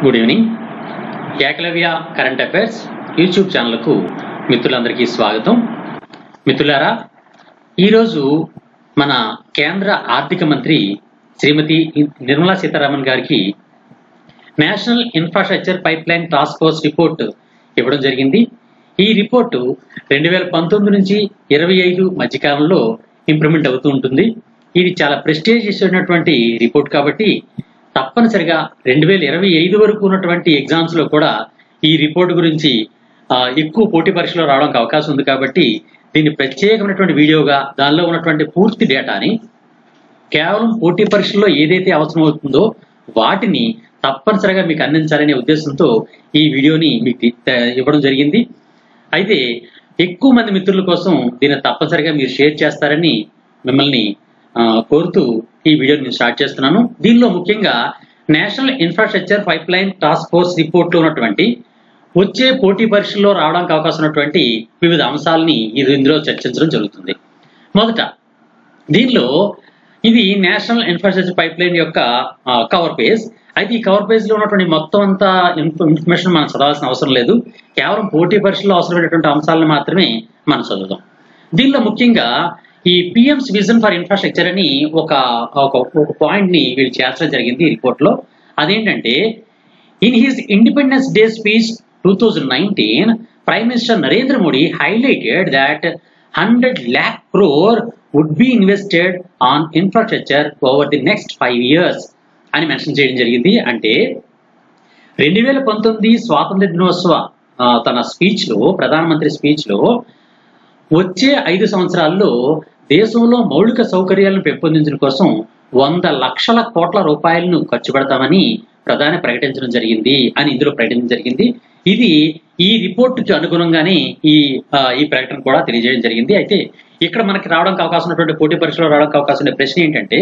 Good evening Ekalavya current affairs YouTube ఛానల్కు మిత్రులందరికీ స్వాగతం మిత్రులారా ఈరోజు మన కేంద్ర ఆర్థిక మంత్రి శ్రీమతి నిర్మలా సీతారామన్ గారికి national infrastructure pipeline task force report ఇవ్వడం జరిగింది ఈ రిపోర్టు రెండు వేల పంతొమ్మిది నుంచి ఇరవై ఐదు మధ్యకాలంలో ఇంప్లిమెంట్ అవుతూ ఉంటుంది ఇది చాలా ప్రెస్టేజియస్ అయినటువంటి రిపోర్ట్ కాబట్టి తప్పనిసరిగా రెండు వేల ఇరవై ఐదు వరకు ఉన్నటువంటి ఎగ్జామ్స్ లో కూడా ఈ రిపోర్ట్ గురించి ఆ, ఎక్కువ పోటీ పరీక్షలో రావడానికి అవకాశం ఉంది కాబట్టి దీన్ని ప్రత్యేకమైనటువంటి వీడియోగా దానిలో ఉన్నటువంటి పూర్తి డేటాని కేవలం పోటీ పరీక్షల్లో ఏదైతే అవసరం అవుతుందో వాటిని తప్పనిసరిగా మీకు అందించాలనే ఉద్దేశంతో ఈ వీడియోని మీకు తీ- ఇవ్వడం జరిగింది అయితే ఎక్కువ మంది మిత్రుల కోసం దీన్ని తప్పనిసరిగా మీరు షేర్ చేస్తారని మిమ్మల్ని ఆ, కోరుతూ ఈ వీడియోని నేను స్టార్ట్ చేస్తున్నాను దీనిలో ముఖ్యంగా national infrastructure pipeline task force రిపోర్ట్లో ఉన్నటువంటి వచ్చే పోటీ పరీక్షల్లో రావడానికి అవకాశం ఉన్నటువంటి వివిధ అంశాలని ఇది ఇందులో చర్చించడం జరుగుతుంది మొదట దీనిలో ఇది నేషనల్ ఇన్ఫ్రాస్ట్రక్చర్ పైప్ లైన్ యొక్క కవర్ పేజ్ అయితే ఈ కవర్ పేజ్ లో ఉన్నటువంటి మొత్తం అంతా ఇన్ఫ- ఇన్ఫర్మేషన్ మనం చదవాల్సిన అవసరం లేదు కేవలం పోటీ పరీక్షల్లో అవసరమైనటువంటి అంశాలను మాత్రమే మనం చదువుదాం దీనిలో ముఖ్యంగా ఈ పిఎంస్ విజన్ ఫర్ ఇన్ఫ్రాస్ట్రక్చర్ అని ఒక ఒక ఒక పాయింట్ ని వీళ్ళు చేర్చడం జరిగింది ఈ రిపోర్ట్ లో అదేంటంటే in his independence day speech two thousand nineteen prime minister Narendra Modi highlighted that hundred lakh crore would be invested on infrastructure over the next five years అని మెన్షన్ చేయడం జరిగింది అంటే రెండు వేల పంతొమ్మిది స్వాతంత్ర దినోత్సవ ఆ, తన స్పీచ్ లో ప్రధానమంత్రి స్పీచ్ లో వచ్చే ఐదు సంవత్సరాల్లో దేశంలో మౌలిక సౌకర్యాలను పెంపొందించడం కోసం వంద లక్షల కోట్ల రూపాయలను ఖర్చు పెడతామని ప్రధాని ప్రకటించడం జరిగింది అని ఇందులో ప్రకటించడం జరిగింది ఇది ఈ రిపోర్టుకి అనుగుణంగానే ఈ ఆ, ఈ ప్రకటన కూడా తెలియజేయడం జరిగింది అయితే ఇక్కడ మనకి రావడానికి అవకాశం ఉన్నటువంటి పోటీ పరీక్షలో రావడానికి అవకాశం ఉన్న ప్రశ్న ఏంటంటే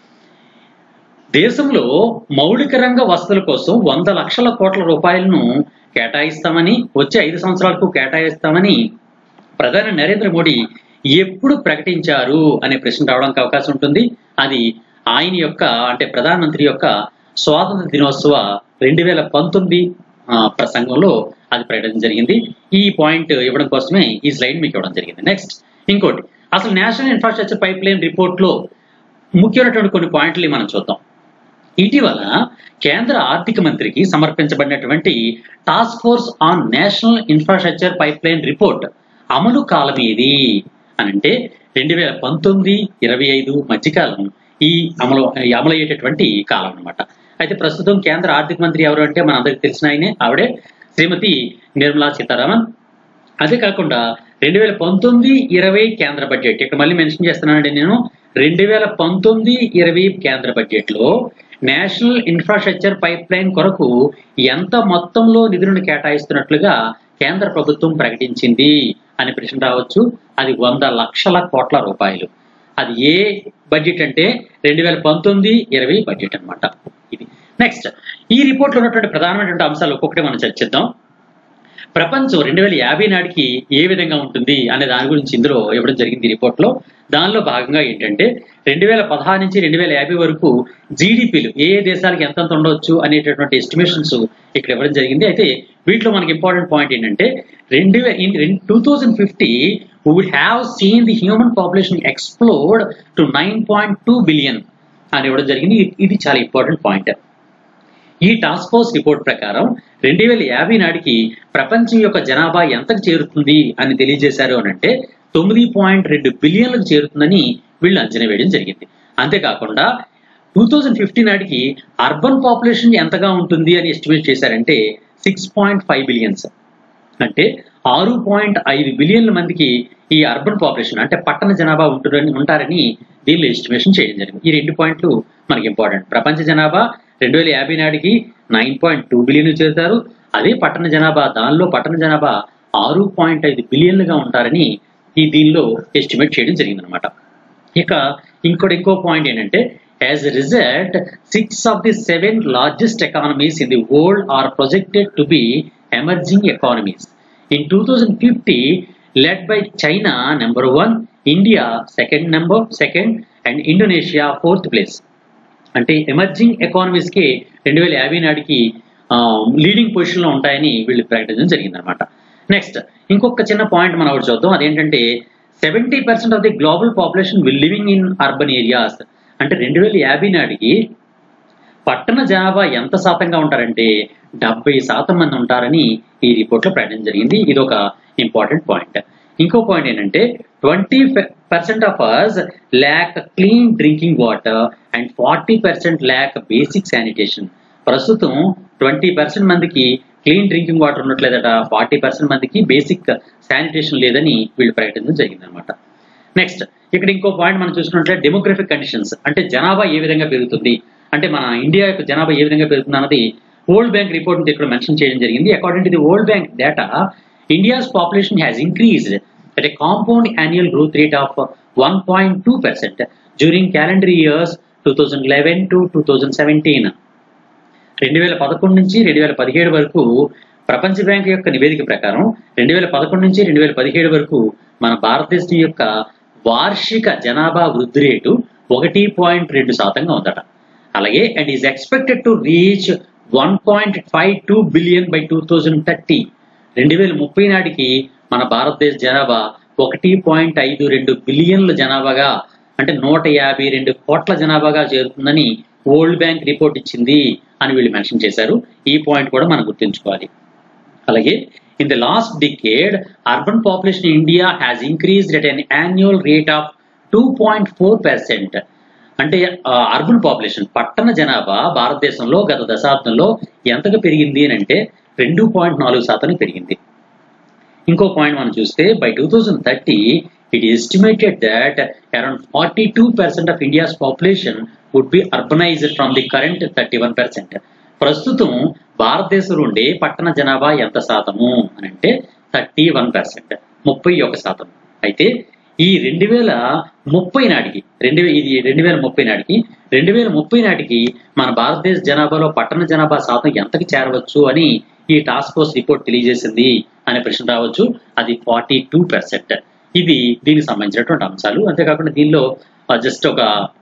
దేశంలో మౌలిక రంగ వసతుల కోసం వంద లక్షల కోట్ల రూపాయలను కేటాయిస్తామని వచ్చే ఐదు సంవత్సరాలకు కేటాయిస్తామని ప్రధాని నరేంద్ర మోడీ ఎప్పుడు ప్రకటించారు అనే ప్రశ్న రావడానికి అవకాశం ఉంటుంది అది ఆయన యొక్క అంటే ప్రధానమంత్రి యొక్క స్వాతంత్ర దినోత్సవ రెండు వేల పంతొమ్మిది ఆ, ప్రసంగంలో అది ప్రకటించడం జరిగింది ఈ పాయింట్ ఇవ్వడం కోసమే ఈ స్లైడ్ మీకు ఇవ్వడం జరిగింది నెక్స్ట్ ఇంకోటి అసలు national infrastructure pipeline report లో ముఖ్యమైనటువంటి కొన్ని పాయింట్లు మనం చూద్దాం ఇటీవల కేంద్ర ఆర్థిక మంత్రికి సమర్పించబడినటువంటి task force on national infrastructure pipeline report అమలు కాలం ఏది అని అంటే రెండు వేల పంతొమ్మిది ఇరవై ఐదు మధ్యకాలం ఈ అమలు ఈ అమలు అయ్యేటటువంటి కాలం అన్నమాట అయితే ప్రస్తుతం కేంద్ర ఆర్థిక మంత్రి ఎవరు అంటే మనందరికి తెలిసిన ఆయనే ఆవిడే శ్రీమతి నిర్మలా సీతారామన్ అదే కాకుండా రెండు వేల పంతొమ్మిది ఇరవై కేంద్ర బడ్జెట్ ఇక్కడ మళ్ళీ మెన్షన్ చేస్తున్నానండి నేను రెండు వేల పంతొమ్మిది ఇరవై కేంద్ర బడ్జెట్ లో నేషనల్ ఇన్ఫ్రాస్ట్రక్చర్ పైప్ లైన్ కొరకు ఎంత మొత్తంలో నిధులను కేటాయిస్తున్నట్లుగా కేంద్ర ప్రభుత్వం ప్రకటించింది అనే ప్రశ్న రావచ్చు అది వంద లక్షల కోట్ల రూపాయలు అది ఏ బడ్జెట్ అంటే రెండు వేల పంతొమ్మిది ఇరవై బడ్జెట్ అన్నమాట ఇది నెక్స్ట్ ఈ రిపోర్ట్ లో ఉన్నటువంటి ప్రధానమైనటువంటి అంశాలు ఒక్కొక్కటి మనం చర్చిద్దాం ప్రపంచం రెండు వేల యాభై నాటికి ఏ విధంగా ఉంటుంది అనే దాని గురించి ఇందులో ఇవ్వడం జరిగింది ఈ రిపోర్ట్ లో దానిలో భాగంగా ఏంటంటే రెండు వేల పదహారు నుంచి రెండు వేల యాభై వరకు జీడిపిలు ఏ ఏ దేశాలకు ఎంతెంత ఉండొచ్చు అనేటటువంటి ఎస్టిమేషన్స్ ఇక్కడ ఇవ్వడం జరిగింది అయితే వీటిలో మనకి ఇంపార్టెంట్ పాయింట్ ఏంటంటే రెండు in two thousand fifty would have seen the human population explored to nine point two billion అని ఇవ్వడం జరిగింది ఇది- ఇది చాలా ఇంపార్టెంట్ పాయింట్ ఈ టాస్క్ ఫోర్స్ రిపోర్ట్ ప్రకారం రెండు వేల యాభై నాటికి ప్రపంచం యొక్క జనాభా ఎంతకు చేరుతుంది అని తెలియజేశారు అని అంటే తొమ్మిది పాయింట్ రెండు బిలియన్లకు చేరుతుందని వీళ్ళు అంచనా వేయడం జరిగింది అంతేకాకుండా టూ థౌజండ్ ఫిఫ్టీ నాటికి అర్బన్ పాపులేషన్ ఎంతగా ఉంటుంది అని ఎస్టిమేట్ చేశారంటే సిక్స్ పాయింట్ ఫైవ్ బిలియన్స్ అంటే ఆరు పాయింట్ ఐదు బిలియన్ల మందికి ఈ అర్బన్ పాపులేషన్ అంటే పట్టణ జనాభా ఉంటుందని ఉంటారని దీనిలో ఎస్టిమేషన్ చేయడం జరిగింది ఈ రెండు పాయింట్లు మనకి ఇంపార్టెంట్ ప్రపంచ జనాభా రెండు వేల యాభై నాటికి నైన్ పాయింట్ టూ బిలియన్ చేశారు అదే పట్టణ జనాభా దానిలో పట్టణ జనాభా ఆరు పాయింట్ ఐదు బిలియన్లుగా ఉంటారని ఈ దీనిలో ఎస్టిమేట్ చేయడం జరిగిందనమాట ఇక ఇంకోటి ఇంకో పాయింట్ ఏంటంటే as a result six of the seven largest economies in the world are projected to be emerging economies in two thousand fifty led by China number one India second number second and Indonesia fourth place అంటే emerging economies కి రెండు వేల యాభై నాటికి leading position లో ఉంటాయని వీళ్ళు ప్రకటించడం జరిగిందనమాట నెక్స్ట్ ఇంకొక చిన్న పాయింట్ మనం ఒకటి చూద్దాం అదేంటంటే seventy percent of the global population will living in urban areas అంటే రెండు వేల యాభై నాటికి పట్టణ జనాభా ఎంత శాతంగా ఉంటారంటే డెబ్బై శాతం మంది ఉంటారని ఈ రిపోర్ట్లో ప్రకటన జరిగింది ఇది ఒక ఇంపార్టెంట్ పాయింట్ ఇంకో పాయింట్ ఏంటంటే twenty percent of us lack clean drinking water and forty percent lack basic sanitation ప్రస్తుతం ట్వంటీ పర్సెంట్ మందికి క్లీన్ డ్రింకింగ్ వాటర్ ఉండట్లేదట ఫార్టీ పర్సెంట్ మందికి బేసిక్ శానిటేషన్ లేదని వీళ్ళు ప్రకటించడం జరిగిందనమాట నెక్స్ట్ ఇక్కడ ఇంకో పాయింట్ మనం చూసుకున్నట్లయితే డెమోగ్రఫిక్ కండిషన్స్ అంటే జనాభా ఏ విధంగా పెరుగుతుంది అంటే మన ఇండియా యొక్క జనాభా ఏ విధంగా పెరుగుతుంది అన్నది వరల్డ్ బ్యాంక్ రిపోర్ట్ నుంచి ఇక్కడ మెన్షన్ చేయడం జరిగింది according to the World Bank data India's population has increased at a compound annual growth rate of 1.2% during calendar years 2011 to 2017. రెండు వేల పదకొండు నుంచి రెండు వేల పదిహేడు వరకు ప్రపంచ బ్యాంక్ యొక్క నివేదిక ప్రకారం రెండు వేల పదకొండు నుంచి రెండు వేల పదిహేడు వరకు మన భారతదేశం యొక్క వార్షిక జనాభా వృద్ధి రేటు ఒకటి పాయింట్ రెండు శాతంగా ఉందట అలాగే and is expected to reach one point five two billion by two thousand thirty రెండు వేల ముప్పై నాటికి మన భారతదేశ జనాభా ఒకటి పాయింట్ ఐదు రెండు బిలియన్ల జనాభాగా అంటే నూట యాభై రెండు కోట్ల జనాభాగా చేరుతుందని వరల్డ్ బ్యాంక్ రిపోర్ట్ ఇచ్చింది అని వీళ్ళు మెన్షన్ చేశారు ఈ పాయింట్ కూడా మనం గుర్తుంచుకోవాలి అలాగే in the last decade urban population in India has increased at an annual rate of two point four percent అంటే అర్బన్ పాపులేషన్ పట్టణ జనాభా భారతదేశంలో గత దశాబ్దంలో ఎంతగా పెరిగింది అని అంటే రెండు పాయింట్ నాలుగు శాతం పెరిగింది ఇంకో పాయింట్ మనం చూస్తే by two thousand thirty it estimated that around forty two percent of India's population would be urbanised from the current thirty one percent ప్రస్తుతం భారతదేశంలో ఉండే పట్టణ జనాభా ఎంత శాతము అని అంటే థర్టీ వన్ పర్సెంట్ ముప్పై ఒక శాతం అయితే ఈ రెండు వేల ముప్పై నాటికి రెండు వే- ఇది రెండు వేల ముప్పై నాటికి రెండు వేల ముప్పై నాటికి మన భారతదేశ జనాభాలో పట్టణ జనాభా శాతం ఎంతకి చేరవచ్చు అని ఈ టాస్క్ ఫోర్స్ రిపోర్ట్ తెలియజేసింది అనే ప్రశ్న రావచ్చు అది ఫార్టీ టూ పర్సెంట్ ఇది దీనికి సంబంధించినటువంటి అంశాలు అంతేకాకుండా దీనిలో జస్ట్ ఒక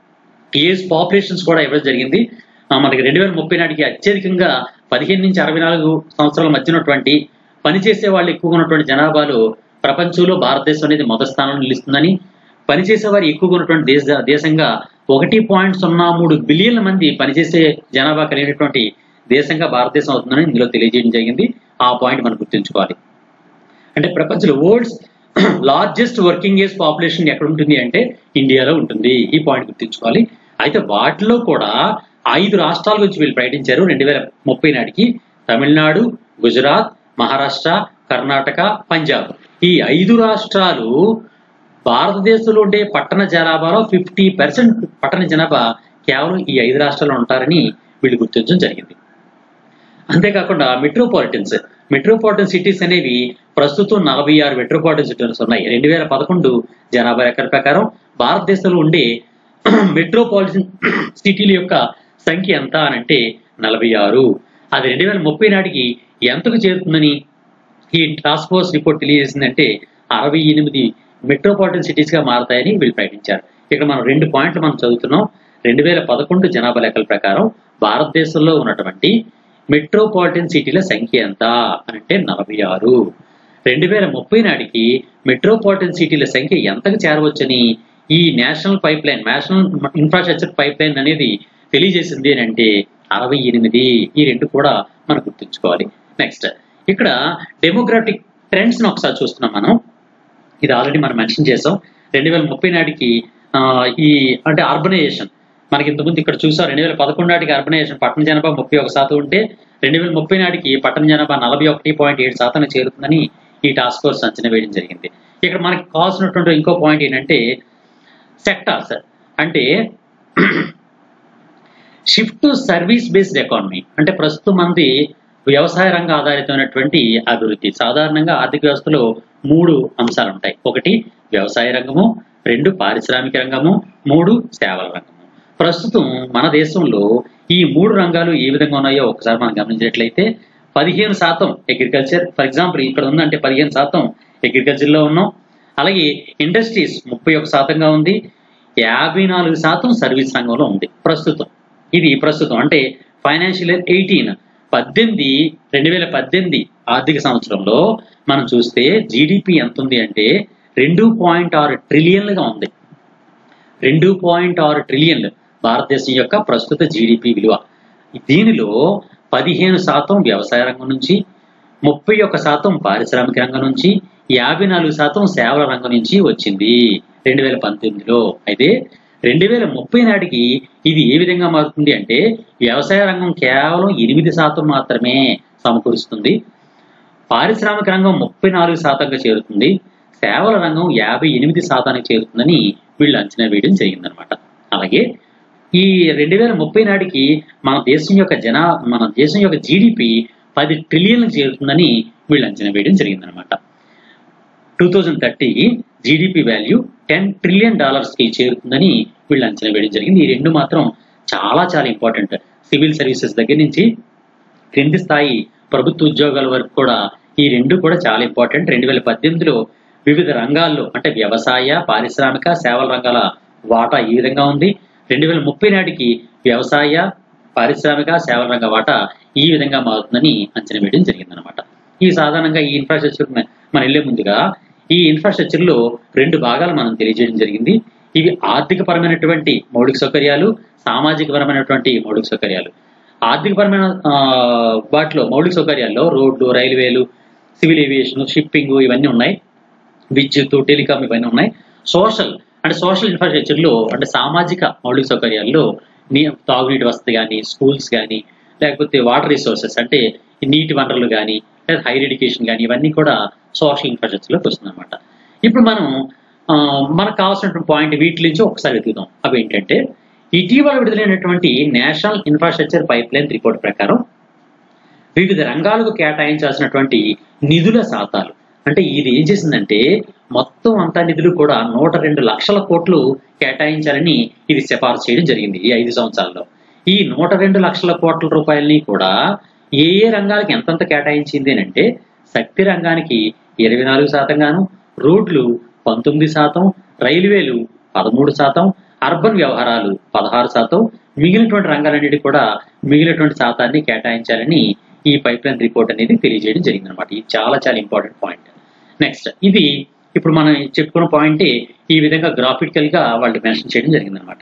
ఏజ్ పాపులేషన్స్ కూడా ఇవ్వడం జరిగింది ఆ, మనకి రెండు వేల ముప్పై నాటికి అత్యధికంగా పదిహేను నుంచి అరవై నాలుగు సంవత్సరాల మధ్య ఉన్నటువంటి పనిచేసే వాళ్ళు ఎక్కువగా ఉన్నటువంటి జనాభాలో ప్రపంచంలో భారతదేశం అనేది మొదటి స్థానంలో నిలుస్తుందని పనిచేసే వారు ఎక్కువగా ఉన్నటువంటి దేశ దేశంగా ఒకటి పాయింట్ సున్నా మూడు బిలియన్ల మంది పనిచేసే జనాభా కలిగినటువంటి దేశంగా భారతదేశం అవుతుందని ఇందులో తెలియజేయడం జరిగింది ఆ పాయింట్ మనం గుర్తుంచుకోవాలి అంటే ప్రపంచంలో world's largest working age population ఎక్కడ ఉంటుంది అంటే ఇండియాలో ఉంటుంది ఈ పాయింట్ గుర్తుంచుకోవాలి అయితే వాటిలో కూడా ఐదు రాష్ట్రాల గురించి వీళ్ళు ప్రకటించారు రెండు వేల ముప్పై నాటికి తమిళనాడు గుజరాత్ మహారాష్ట్ర కర్ణాటక పంజాబ్ ఈ ఐదు రాష్ట్రాలు భారతదేశంలో ఉండే పట్టణ జనాభాలో ఫిఫ్టీ పర్సెంట్ పట్టణ జనాభా కేవలం ఈ ఐదు రాష్ట్రాల్లో ఉంటారని వీళ్ళు గుర్తించడం జరిగింది అంతేకాకుండా మెట్రోపాలిటన్స్ మెట్రోపాలిటన్ సిటీస్ అనేవి ప్రస్తుతం నలభై ఆరు మెట్రోపాలిటన్ సిటీస్ ఉన్నాయి రెండు వేల పదకొండు జనాభా లెక్కల ప్రకారం భారతదేశంలో ఉండే మెట్రోపాలిటన్ సిటీల యొక్క సంఖ్య ఎంత అని అంటే నలభై ఆరు అది రెండు వేల ముప్పై నాటికి ఎంతకు చేరుతుందని ఈ టాస్క్ ఫోర్స్ రిపోర్ట్ తెలియజేసిందంటే అరవై ఎనిమిది మెట్రోపాలిటన్ సిటీస్ గా మారతాయని వీళ్ళు ప్రకటించారు ఇక్కడ మనం రెండు పాయింట్లు మనం చదువుతున్నాం రెండు వేల పదకొండు జనాభా లెక్కల ప్రకారం భారతదేశంలో ఉన్నటువంటి మెట్రోపాలిటన్ సిటీల సంఖ్య ఎంత అని అంటే నలభై ఆరు రెండు వేల ముప్పై నాటికి మెట్రోపాలిటన్ సిటీల సంఖ్య ఎంతకు చేరవచ్చని ఈ national pipeline national infrastructure pipeline అనేది తెలియజేసింది అని అంటే అరవై ఎనిమిది ఈ రెండు కూడా మనం గుర్తుంచుకోవాలి నెక్స్ట్ ఇక్కడ డెమోగ్రాఫిక్ ట్రెండ్స్ ని ఒకసారి చూస్తున్నాం మనం ఇది ఆల్రెడీ మనం మెన్షన్ చేసాం రెండు వేల ముప్పై నాటికి ఆ, ఈ అంటే అర్బనైజేషన్ మనకి ఇంతకుముందు ఇక్కడ చూసాం రెండు వేల పదకొండు నాటికి అర్బనైజేషన్ పట్టణ జనాభా ముప్పై ఒక శాతం ఉంటే రెండు వేల ముప్పై నాటికి పట్టణ జనాభా నలభై ఒకటి పాయింట్ ఏడు శాతానికి చేరుతుందని ఈ టాస్క్ ఫోర్స్ అంచనా వేయడం జరిగింది ఇక్కడ మనకి కావాల్సినటువంటి ఇంకో పాయింట్ ఏంటంటే సెక్టార్స్ అంటే shift to service based economy అంటే ప్రస్తుతం మంది వ్యవసాయ రంగ ఆధారితమైనటువంటి అభివృద్ధి సాధారణంగా ఆర్థిక వ్యవస్థలో మూడు అంశాలు ఉంటాయి ఒకటి వ్యవసాయ రంగము రెండు పారిశ్రామిక రంగము మూడు సేవల రంగము ప్రస్తుతం మన దేశంలో ఈ మూడు రంగాలు ఏ విధంగా ఉన్నాయో ఒకసారి మనం గమనించినట్లయితే పదిహేను శాతం అగ్రికల్చర్ ఫర్ ఎగ్జాంపుల్ ఇక్కడ ఉందంటే పదిహేను శాతం అగ్రికల్చర్ లో ఉన్నాం అలాగే ఇండస్ట్రీస్ ముప్పై ఒక శాతంగా ఉంది యాభై నాలుగు శాతం సర్వీస్ రంగంలో ఉంది ప్రస్తుతం ఇది ప్రస్తుతం అంటే ఫైనాన్షియల్ ఇయర్ ఎయిటీన్ పద్దెనిమిది రెండు వేల పద్దెనిమిది ఆర్థిక సంవత్సరంలో మనం చూస్తే జీడిపి ఎంత ఉంది అంటే రెండు పాయింట్ ఆరు ట్రిలియన్లుగా ఉంది రెండు పాయింట్ ఆరు ట్రిలియన్లు భారతదేశం యొక్క ప్రస్తుత జీడిపి విలువ దీనిలో పదిహేను శాతం వ్యవసాయ రంగం నుంచి ముప్పై ఒక్క శాతం పారిశ్రామిక రంగం నుంచి యాభై నాలుగు శాతం సేవల రంగం నుంచి వచ్చింది రెండు వేల పంతొమ్మిదిలో అయితే రెండు వేల ముప్పై నాటికి ఇది ఏ విధంగా మారుతుంది అంటే వ్యవసాయ రంగం కేవలం ఎనిమిది శాతం మాత్రమే సమకూరుస్తుంది పారిశ్రామిక రంగం ముప్పై నాలుగు శాతంగా చేరుతుంది సేవల రంగం యాభై ఎనిమిది శాతానికి చేరుతుందని వీళ్ళు అంచనా వేయడం జరిగిందనమాట అలాగే ఈ రెండు వేల ముప్పై నాటికి మన దేశం యొక్క జనా మన దేశం యొక్క జీడిపి పది ట్రిలియన్లకు చేరుతుందని వీళ్ళు అంచనా వేయడం జరిగిందనమాట టూ థౌజండ్ థర్టీకి GDP value ten trillion dollars కి చేరుతుందని వీళ్ళు అంచనా వేయడం జరిగింది ఈ రెండు మాత్రం చాలా చాలా ఇంపార్టెంట్ సివిల్ సర్వీసెస్ దగ్గర నుంచి క్రింది స్థాయి ప్రభుత్వ ఉద్యోగాల వరకు కూడా ఈ రెండు కూడా చాలా ఇంపార్టెంట్ రెండు వేల పద్దెనిమిదిలో వివిధ రంగాల్లో అంటే వ్యవసాయ పారిశ్రామిక సేవల రంగాల వాటా ఈ విధంగా ఉంది రెండు వేల ముప్పై నాటికి వ్యవసాయ పారిశ్రామిక సేవల రంగ వాటా ఈ విధంగా మారుతుందని అంచనా వేయడం జరిగిందనమాట ఈ సాధారణంగా ఈ ఇన్ఫ్రాస్ట్రక్చర్ మనం వెళ్లే ముందుగా ఈ ఇన్ఫ్రాస్ట్రక్చర్ లో రెండు భాగాలు మనం తెలియజేయడం జరిగింది ఇవి ఆర్థిక పరమైనటువంటి మౌలిక సౌకర్యాలు సామాజిక పరమైనటువంటి మౌలిక సౌకర్యాలు ఆర్థిక పరమైన ఆ, వాటిలో మౌలిక సౌకర్యాల్లో రోడ్లు రైల్వేలు సివిల్ ఏవియేషన్ షిప్పింగ్ ఇవన్నీ ఉన్నాయి విద్యుత్ టెలికాం ఇవన్నీ ఉన్నాయి సోషల్ అంటే సోషల్ ఇన్ఫ్రాస్ట్రక్చర్ లో అంటే సామాజిక మౌలిక సౌకర్యాల్లో నీ తాగునీటి వసతి కానీ స్కూల్స్ కానీ లేకపోతే వాటర్ రిసోర్సెస్ అంటే ఈ నీటి వనరులు కానీ లేదా హైర్ ఎడ్యుకేషన్ కానీ ఇవన్నీ కూడా సోషల్ ఇన్ఫ్రాస్ట్రక్చర్ లోకి వస్తుంది అనమాట ఇప్పుడు మనం ఆ, మనకు కావాల్సినటువంటి పాయింట్ వీటి నుంచి ఒకసారి వెతుకుదాం అవి ఏంటంటే ఇటీవల విడుదలైనటువంటి national infrastructure pipeline report ప్రకారం వివిధ రంగాలకు కేటాయించాల్సినటువంటి నిధుల శాతాలు అంటే ఇది ఏం చేసిందంటే మొత్తం అంతా నిధులు కూడా నూట రెండు లక్షల కోట్లు కేటాయించాలని ఇది సిఫార్సు చేయడం జరిగింది ఈ ఐదు సంవత్సరాల్లో ఈ నూట రెండు లక్షల కోట్ల రూపాయలని కూడా ఏ ఏ రంగాలకు ఎంతెంత కేటాయించింది అని అంటే శక్తి రంగానికి ఇరవై నాలుగు శాతం గాను రోడ్లు పంతొమ్మిది శాతం రైల్వేలు పదమూడు శాతం అర్బన్ వ్యవహారాలు పదహారు శాతం మిగిలినటువంటి రంగాలన్నిటి కూడా మిగిలినటువంటి శాతాన్ని కేటాయించాలని ఈ పైప్ లైన్ రిపోర్ట్ అనేది తెలియజేయడం జరిగింది అనమాట ఇది చాలా చాలా ఇంపార్టెంట్ పాయింట్ నెక్స్ట్ ఇది ఇప్పుడు మనం చెప్పుకున్న పాయింటే ఈ విధంగా గ్రాఫికల్ గా వాళ్ళు మెన్షన్ చేయడం జరిగింది అనమాట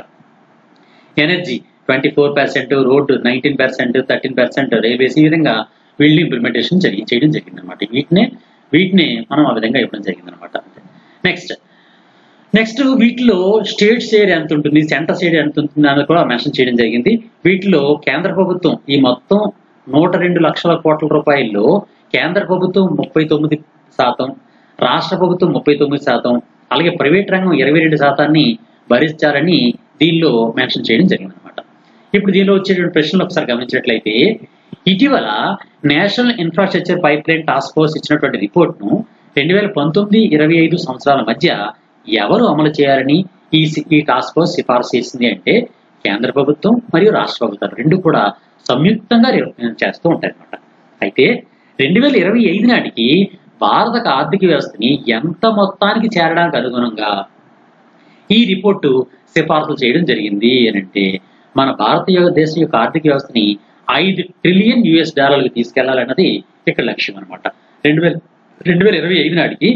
energy twenty four percent road nineteen percent thirteen percent railways ఈ విధంగా వీళ్ళు ఇంప్లిమెంటేషన్ జరిగి చేయడం జరిగింది అనమాట వీటినే వీటిని మనం ఆ విధంగా ఇవ్వడం జరిగింది అనమాట నెక్స్ట్ నెక్స్ట్ వీటిలో స్టేట్ షేర్ ఎంత ఉంటుంది సెంటర్ షేర్ ఎంత ఉంటుంది అని కూడా మెన్షన్ చేయడం జరిగింది వీటిలో కేంద్ర ప్రభుత్వం ఈ మొత్తం నూట రెండు లక్షల కోట్ల రూపాయల్లో కేంద్ర ప్రభుత్వం ముప్పై తొమ్మిది శాతం రాష్ట్ర ప్రభుత్వం ముప్పై తొమ్మిది శాతం అలాగే ప్రైవేట్ రంగం ఇరవై రెండు శాతాన్ని భరించాలని దీనిలో మెన్షన్ చేయడం జరిగింది అనమాట ఇప్పుడు దీనిలో వచ్చేటువంటి ప్రశ్నలు ఒకసారి గమనించినట్లయితే ఇటీవల national infrastructure pipeline task force ఇచ్చినటువంటి రిపోర్ట్ను రెండు వేల పంతొమ్మిది ఇరవై ఐదు సంవత్సరాల మధ్య ఎవరు అమలు చేయాలని ఈ సి- ఈ టాస్క్ ఫోర్స్ సిఫార్సు చేసింది అంటే కేంద్ర ప్రభుత్వం మరియు రాష్ట్ర ప్రభుత్వాలు రెండు కూడా సంయుక్తంగా రి- చేస్తూ ఉంటారన్నమాట అయితే రెండు వేల ఇరవై ఐదు నాటికి భారత ఆర్థిక వ్యవస్థని ఎంత మొత్తానికి చేరడానికి అనుగుణంగా ఈ రిపోర్టు సిఫార్సు చేయడం జరిగింది అని అంటే మన భారతీయ దేశం యొక్క ఆర్థిక వ్యవస్థని ఐదు ట్రిలియన్ యుఎస్ డాలర్లకు తీసుకెళ్లాలన్నది ఇక్కడ లక్ష్యం అనమాట రెండు వేల రెండు వేల ఇరవై ఐదు నాటికి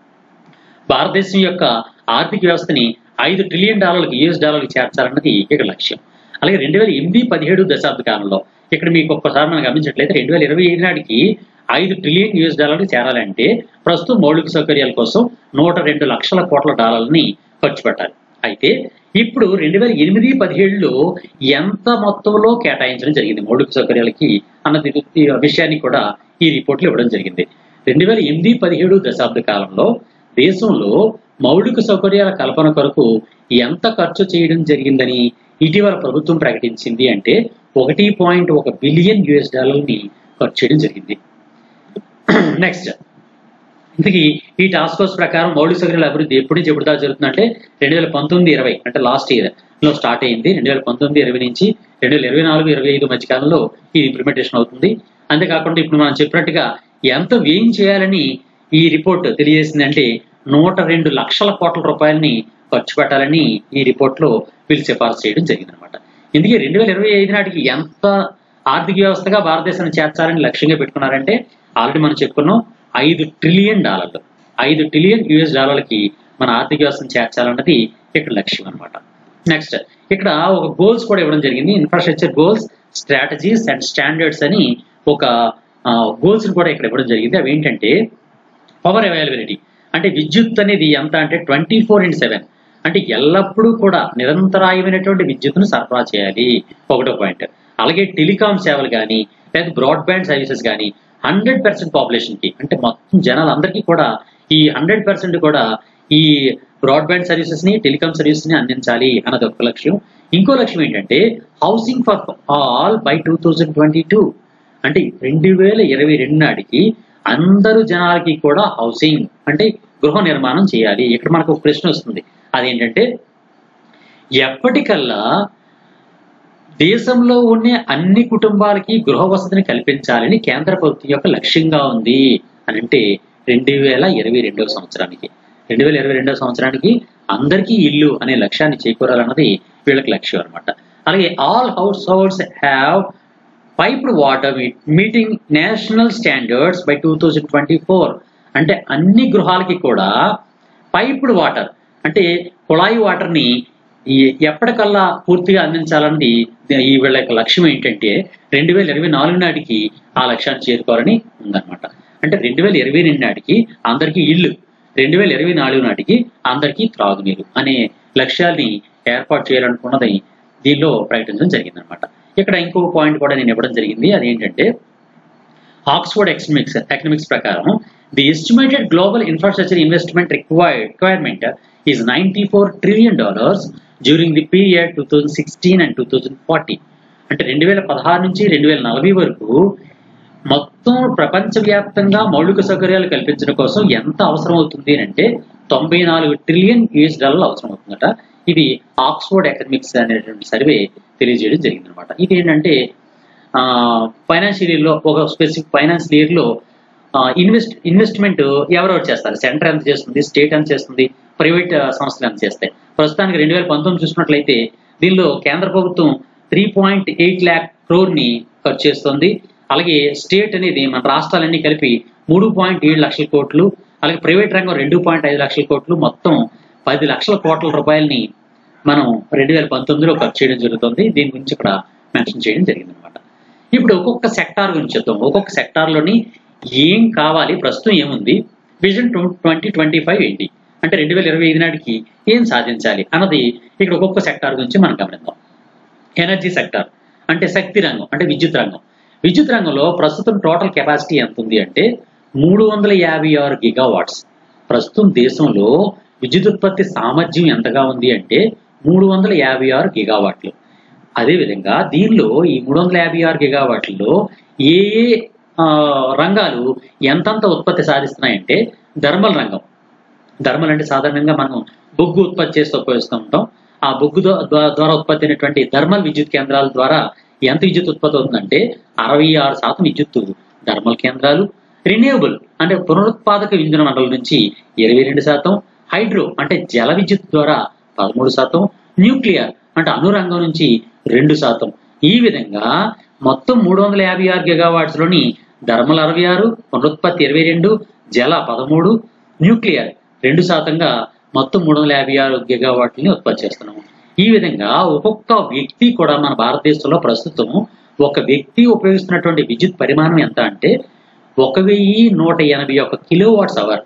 భారతదేశం యొక్క ఆర్థిక వ్యవస్థని ఐదు ట్రిలియన్ డాలర్లకు యుఎస్ డాలర్లకు చేర్చాలన్నది ఇక్కడ లక్ష్యం అలాగే రెండు వేల ఎనిమిది పదిహేడు దశాబ్ద కాలంలో ఇక్కడ మీకు ఒక్కసారి మనం గమనించట్లయితే రెండు వేల ఇరవై ఐదు నాటికి ఐదు ట్రిలియన్ యుఎస్ డాలర్లు చేరాలంటే ప్రస్తుతం మౌలిక సౌకర్యాల కోసం నూట రెండు లక్షల కోట్ల డాలర్లని ఖర్చు పెట్టాలి అయితే ఇప్పుడు రెండు వేల ఎనిమిది పదిహేడులో ఎంత మొత్తంలో కేటాయించడం జరిగింది మౌలిక సౌకర్యాలకి అన్నది ఈ విషయాన్ని కూడా ఈ రిపోర్ట్లో ఇవ్వడం జరిగింది రెండు వేల ఎనిమిది పదిహేడు దశాబ్ద కాలంలో దేశంలో మౌలిక సౌకర్యాల కల్పన కొరకు ఎంత ఖర్చు చేయడం జరిగిందని ఇటీవల ప్రభుత్వం ప్రకటించింది అంటే ఒకటి పాయింట్ ఒక బిలియన్ యుఎస్ డాలర్ని ఖర్చు చేయడం జరిగింది నెక్స్ట్ ఇంతకీ ఈ టాస్క్ ఫోర్స్ ప్రకారం మౌలిక సౌకర్యాల అభివృద్ధి ఎప్పుడు నుంచి ఎప్పుడు దాకా జరుగుతుందంటే రెండు వేల పంతొమ్మిది ఇరవై అంటే లాస్ట్ ఇయర్ లో స్టార్ట్ అయింది రెండు వేల పంతొమ్మిది ఇరవై నుంచి రెండు వేల ఇరవై నాలుగు ఇరవై ఐదు మధ్య కాలంలో ఇది ఇంప్లిమెంటేషన్ అవుతుంది అంతేకాకుండా ఇప్పుడు మనం చెప్పినట్టుగా ఎంత వ్యయం చేయాలని ఈ రిపోర్ట్ తెలియజేసింది అంటే నూట రెండు లక్షల కోట్ల రూపాయలని ఖర్చు పెట్టాలని ఈ రిపోర్ట్ లో వీళ్ళు సిఫార్సు చేయడం జరిగింది అనమాట ఇందుకే రెండు వేల ఇరవై ఐదు నాటికి ఎంత ఆర్థిక వ్యవస్థగా భారతదేశాన్ని చేర్చాలని లక్ష్యంగా పెట్టుకున్నారంటే ఆల్రెడీ మనం చెప్పుకున్నాం ఐదు ట్రిలియన్ డాలర్లు ఐదు ట్రిలియన్ యుఎస్ డాలర్లకి మన ఆర్థిక వ్యవస్థను చేర్చాలన్నది ఇక్కడ లక్ష్యం అన్నమాట నెక్స్ట్ ఇక్కడ ఒక గోల్స్ కూడా ఇవ్వడం జరిగింది infrastructure goals strategies and standards అని ఒక గోల్స్ కూడా ఇక్కడ ఇవ్వడం జరిగింది అవి ఏంటంటే పవర్ అవైలబిలిటీ అంటే విద్యుత్ అనేది ఎంత అంటే ట్వంటీ ఫోర్ ఇంటూ సెవెన్ అంటే ఎల్లప్పుడూ కూడా నిరంతరాయమైనటువంటి విద్యుత్తును సరఫరా చేయాలి ఒకటో పాయింట్ అలాగే టెలికాం సేవలు కానీ లేదా బ్రాడ్బ్యాండ్ సర్వీసెస్ కానీ హండ్రెడ్ పర్సెంట్ పాపులేషన్ కి అంటే మొత్తం జనాలందరికీ కూడా ఈ హండ్రెడ్ పర్సెంట్ కూడా ఈ బ్రాడ్బ్యాండ్ సర్వీసెస్ ని టెలికాం సర్వీసెస్ ని అందించాలి అన్నది ఒక లక్ష్యం ఇంకో లక్ష్యం ఏంటంటే housing for all by two thousand twenty two అంటే రెండు వేల ఇరవై రెండు నాటికి అందరు జనాలకి కూడా హౌసింగ్ అంటే గృహ నిర్మాణం చేయాలి ఇక్కడ మనకు ఒక ప్రశ్న వస్తుంది అదేంటంటే ఎప్పటికల్లా దేశంలో ఉండే అన్ని కుటుంబాలకి గృహ వసతిని కల్పించాలని కేంద్ర ప్రభుత్వం యొక్క లక్ష్యంగా ఉంది అని అంటే రెండు వేల ఇరవై రెండవ సంవత్సరానికి రెండు వేల ఇరవై రెండవ సంవత్సరానికి అందరికీ ఇల్లు అనే లక్ష్యాన్ని చేకూరాలన్నది వీళ్ళకి లక్ష్యం అనమాట అలాగే all households have piped water meeting national standards by two thousand twenty four అంటే అన్ని గృహాలకి కూడా పైప్డ్ వాటర్ అంటే కుళాయి వాటర్ని ఈ ఎప్పటికల్లా పూర్తిగా అందించాలన్నది ఈ వీళ్ళ యొక్క లక్ష్యం ఏంటంటే రెండు వేల ఇరవై నాలుగు నాటికి ఆ లక్ష్యాన్ని చేరుకోవాలని ఉందన్నమాట అంటే రెండు వేల ఇరవై రెండు నాటికి అందరికీ ఇల్లు రెండు వేల ఇరవై నాలుగు నాటికి అందరికీ త్రాగునీరు అనే లక్ష్యాల్ని ఏర్పాటు చేయాలనుకున్నది దీనిలో ప్రకటించడం జరిగిందనమాట ఇక్కడ ఇంకో పాయింట్ కూడా నేను ఇవ్వడం జరిగింది అదేంటంటే ఆక్స్ఫర్డ్ ఎకనమిక్స్ ఎకనమిక్స్ ప్రకారం the estimated global infrastructure investment required requirement is ninety four trillion dollars during the period two thousand sixteen and two thousand forty అంటే రెండు వేల పదహారు నుంచి రెండు వేల నలభై వరకు మొత్తం ప్రపంచవ్యాప్తంగా మౌలిక సౌకర్యాలు కల్పించడం కోసం ఎంత అవసరం అవుతుంది అని అంటే తొంభై నాలుగు ట్రిలియన్ యుఎస్ డాలర్లు అవసరం అవుతుందట ఇది ఆక్స్ఫర్డ్ ఎకనమిక్స్ అనేటువంటి సర్వే తెలియజేయడం జరిగిందనమాట ఇది ఏంటంటే ఫైనాన్షియల్ ఇయర్ లో ఒక స్పెసిఫిక్ ఫైనాన్షియల్ ఇయర్ లో ఇన్వెస్ట్ ఇన్వెస్ట్మెంట్ ఎవరెవరు చేస్తారు సెంటర్ ఎంత చేస్తుంది స్టేట్ ఎంత చేస్తుంది ప్రైవేట్ సంస్థలు ఎంత చేస్తాయి ప్రస్తుతానికి రెండు వేల పంతొమ్మిది చూసినట్లయితే దీనిలో కేంద్ర ప్రభుత్వం three point eight lakh crore ని ఖర్చు చేస్తుంది అలాగే స్టేట్ అనేది మన రాష్ట్రాలన్నీ కలిపి మూడు పాయింట్ ఏడు లక్షల కోట్లు అలాగే ప్రైవేట్ రంగం రెండు పాయింట్ ఐదు లక్షల కోట్లు మొత్తం పది లక్షల కోట్ల రూపాయలని మనం రెండు వేల పంతొమ్మిదిలో ఖర్చు చేయడం జరుగుతుంది దీని గురించి ఇక్కడ మెన్షన్ చేయడం జరిగింది అనమాట ఇప్పుడు ఒక్కొక్క సెక్టార్ గురించి చెప్తాం ఒక్కొక్క సెక్టార్లోని ఏం కావాలి ప్రస్తుతం ఏముంది విజన్ ట్వంటీ ట్వంటీ ఫైవ్ ఏంటి అంటే రెండు వేల ఇరవై ఐదు నాటికి ఏం సాధించాలి అన్నది ఇక్కడ ఒక్కొక్క సెక్టార్ గురించి మనం గమనిద్దాం ఎనర్జీ సెక్టార్ అంటే శక్తి రంగం అంటే విద్యుత్ రంగం విద్యుత్ రంగంలో ప్రస్తుతం టోటల్ కెపాసిటీ ఎంత ఉంది అంటే మూడు వందల యాభై ఆరు గిగావాట్స్ ప్రస్తుతం దేశంలో విద్యుత్ ఉత్పత్తి సామర్థ్యం ఎంతగా ఉంది అంటే మూడు వందల యాభై ఆరు గిగావాట్లు అదేవిధంగా దీనిలో ఈ మూడు వందల యాభై ఆరు గిగావాట్లలో ఏ ఏ ఆ, రంగాలు ఎంతంత ఉత్పత్తి సాధిస్తున్నాయంటే థర్మల్ రంగం థర్మల్ అంటే సాధారణంగా మనం బొగ్గు ఉత్పత్తి చేస్తూ ఉపయోగిస్తూ ఉంటాం ఆ బొగ్గు ద్వా- ద్వా- ద్వారా ఉత్పత్తి అయినటువంటి థర్మల్ విద్యుత్ కేంద్రాల ద్వారా ఎంత విద్యుత్ ఉత్పత్తి అవుతుందంటే అరవై ఆరు శాతం విద్యుత్తు థర్మల్ కేంద్రాలు రిన్యూవబుల్ అంటే పునరుత్పాదక ఇంధన మండలి నుంచి ఇరవై రెండు శాతం హైడ్రో అంటే జల విద్యుత్ ద్వారా పదమూడు శాతం న్యూక్లియర్ అంటే అణురంగం నుంచి రెండు శాతం ఈ విధంగా మొత్తం మూడు వందల యాభై ఆరు గిగావాట్స్ లోని థర్మల్ అరవై ఆరు పునరుత్పత్తి ఇరవై రెండు జల పదమూడు న్యూక్లియర్ రెండు శాతంగా మొత్తం మూడు వందల యాభై ఆరు గిగావాట్లని ఉత్పత్తి చేస్తున్నాము ఈ విధంగా ఒక్కొక్క వ్యక్తి కూడా మన భారతదేశంలో ప్రస్తుతం ఒక వ్యక్తి ఉపయోగిస్తున్నటువంటి విద్యుత్ పరిమాణం ఎంత అంటే ఒక వెయ్యి నూట ఎనభై ఒక కిలో వాట్స్ అవర్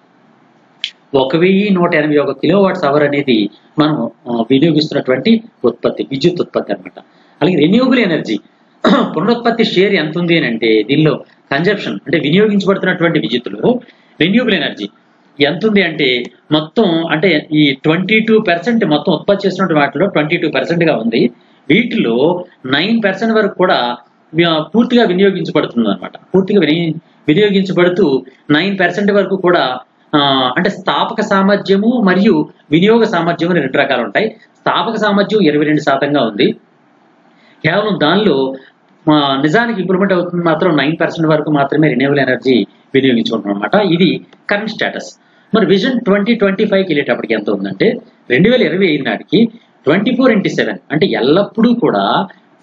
ఒక వెయ్యి నూట ఎనభై ఒక కిలో వాట్స్ అవర్ అనేది మనం ఆ, వినియోగిస్తున్నటువంటి ఉత్పత్తి విద్యుత్ ఉత్పత్తి అన్నమాట అలాగే రెన్యూవబుల్ ఎనర్జీ పునరుత్పత్తి షేర్ ఎంత ఉంది అని అంటే దీనిలో కన్జప్షన్ అంటే వినియోగించబడుతున్నటువంటి విద్యుత్తులో రెన్యూవబుల్ ఎనర్జీ ఎంత ఉంది అంటే మొత్తం అంటే ఈ ట్వంటీ టూ పర్సెంట్ మొత్తం ఉత్పత్తి చేస్తున్న వాటిలో ట్వంటీ టూ పర్సెంట్ గా ఉంది వీటిలో నైన్ పర్సెంట్ వరకు కూడా వి- పూర్తిగా వినియోగించబడుతుంది అనమాట పూర్తిగా విని వినియోగించబడుతూ నైన్ పర్సెంట్ వరకు కూడా ఆ, అంటే స్థాపక సామర్థ్యము మరియు వినియోగ సామర్థ్యం అని రెండు రకాలు ఉంటాయి స్థాపక సామర్థ్యం ఇరవై రెండు శాతంగా ఉంది కేవలం దానిలో ఆ, నిజానికి ఇంప్రూవ్మెంట్ అవుతుంది మాత్రం నైన్ పర్సెంట్ వరకు మాత్రమే రిన్యూవల్ ఎనర్జీ వినియోగించుకుంటున్నాం అనమాట ఇది కరెంట్ స్టేటస్ మరి విజన్ ట్వంటీ ట్వంటీ ఫైవ్కి వెళ్ళేటప్పటికి ఎంత ఉందంటే రెండు వేల ఇరవై ఐదు నాటికి ట్వంటీ ఫోర్ ఇంటూ సెవెన్ అంటే ఎల్లప్పుడూ కూడా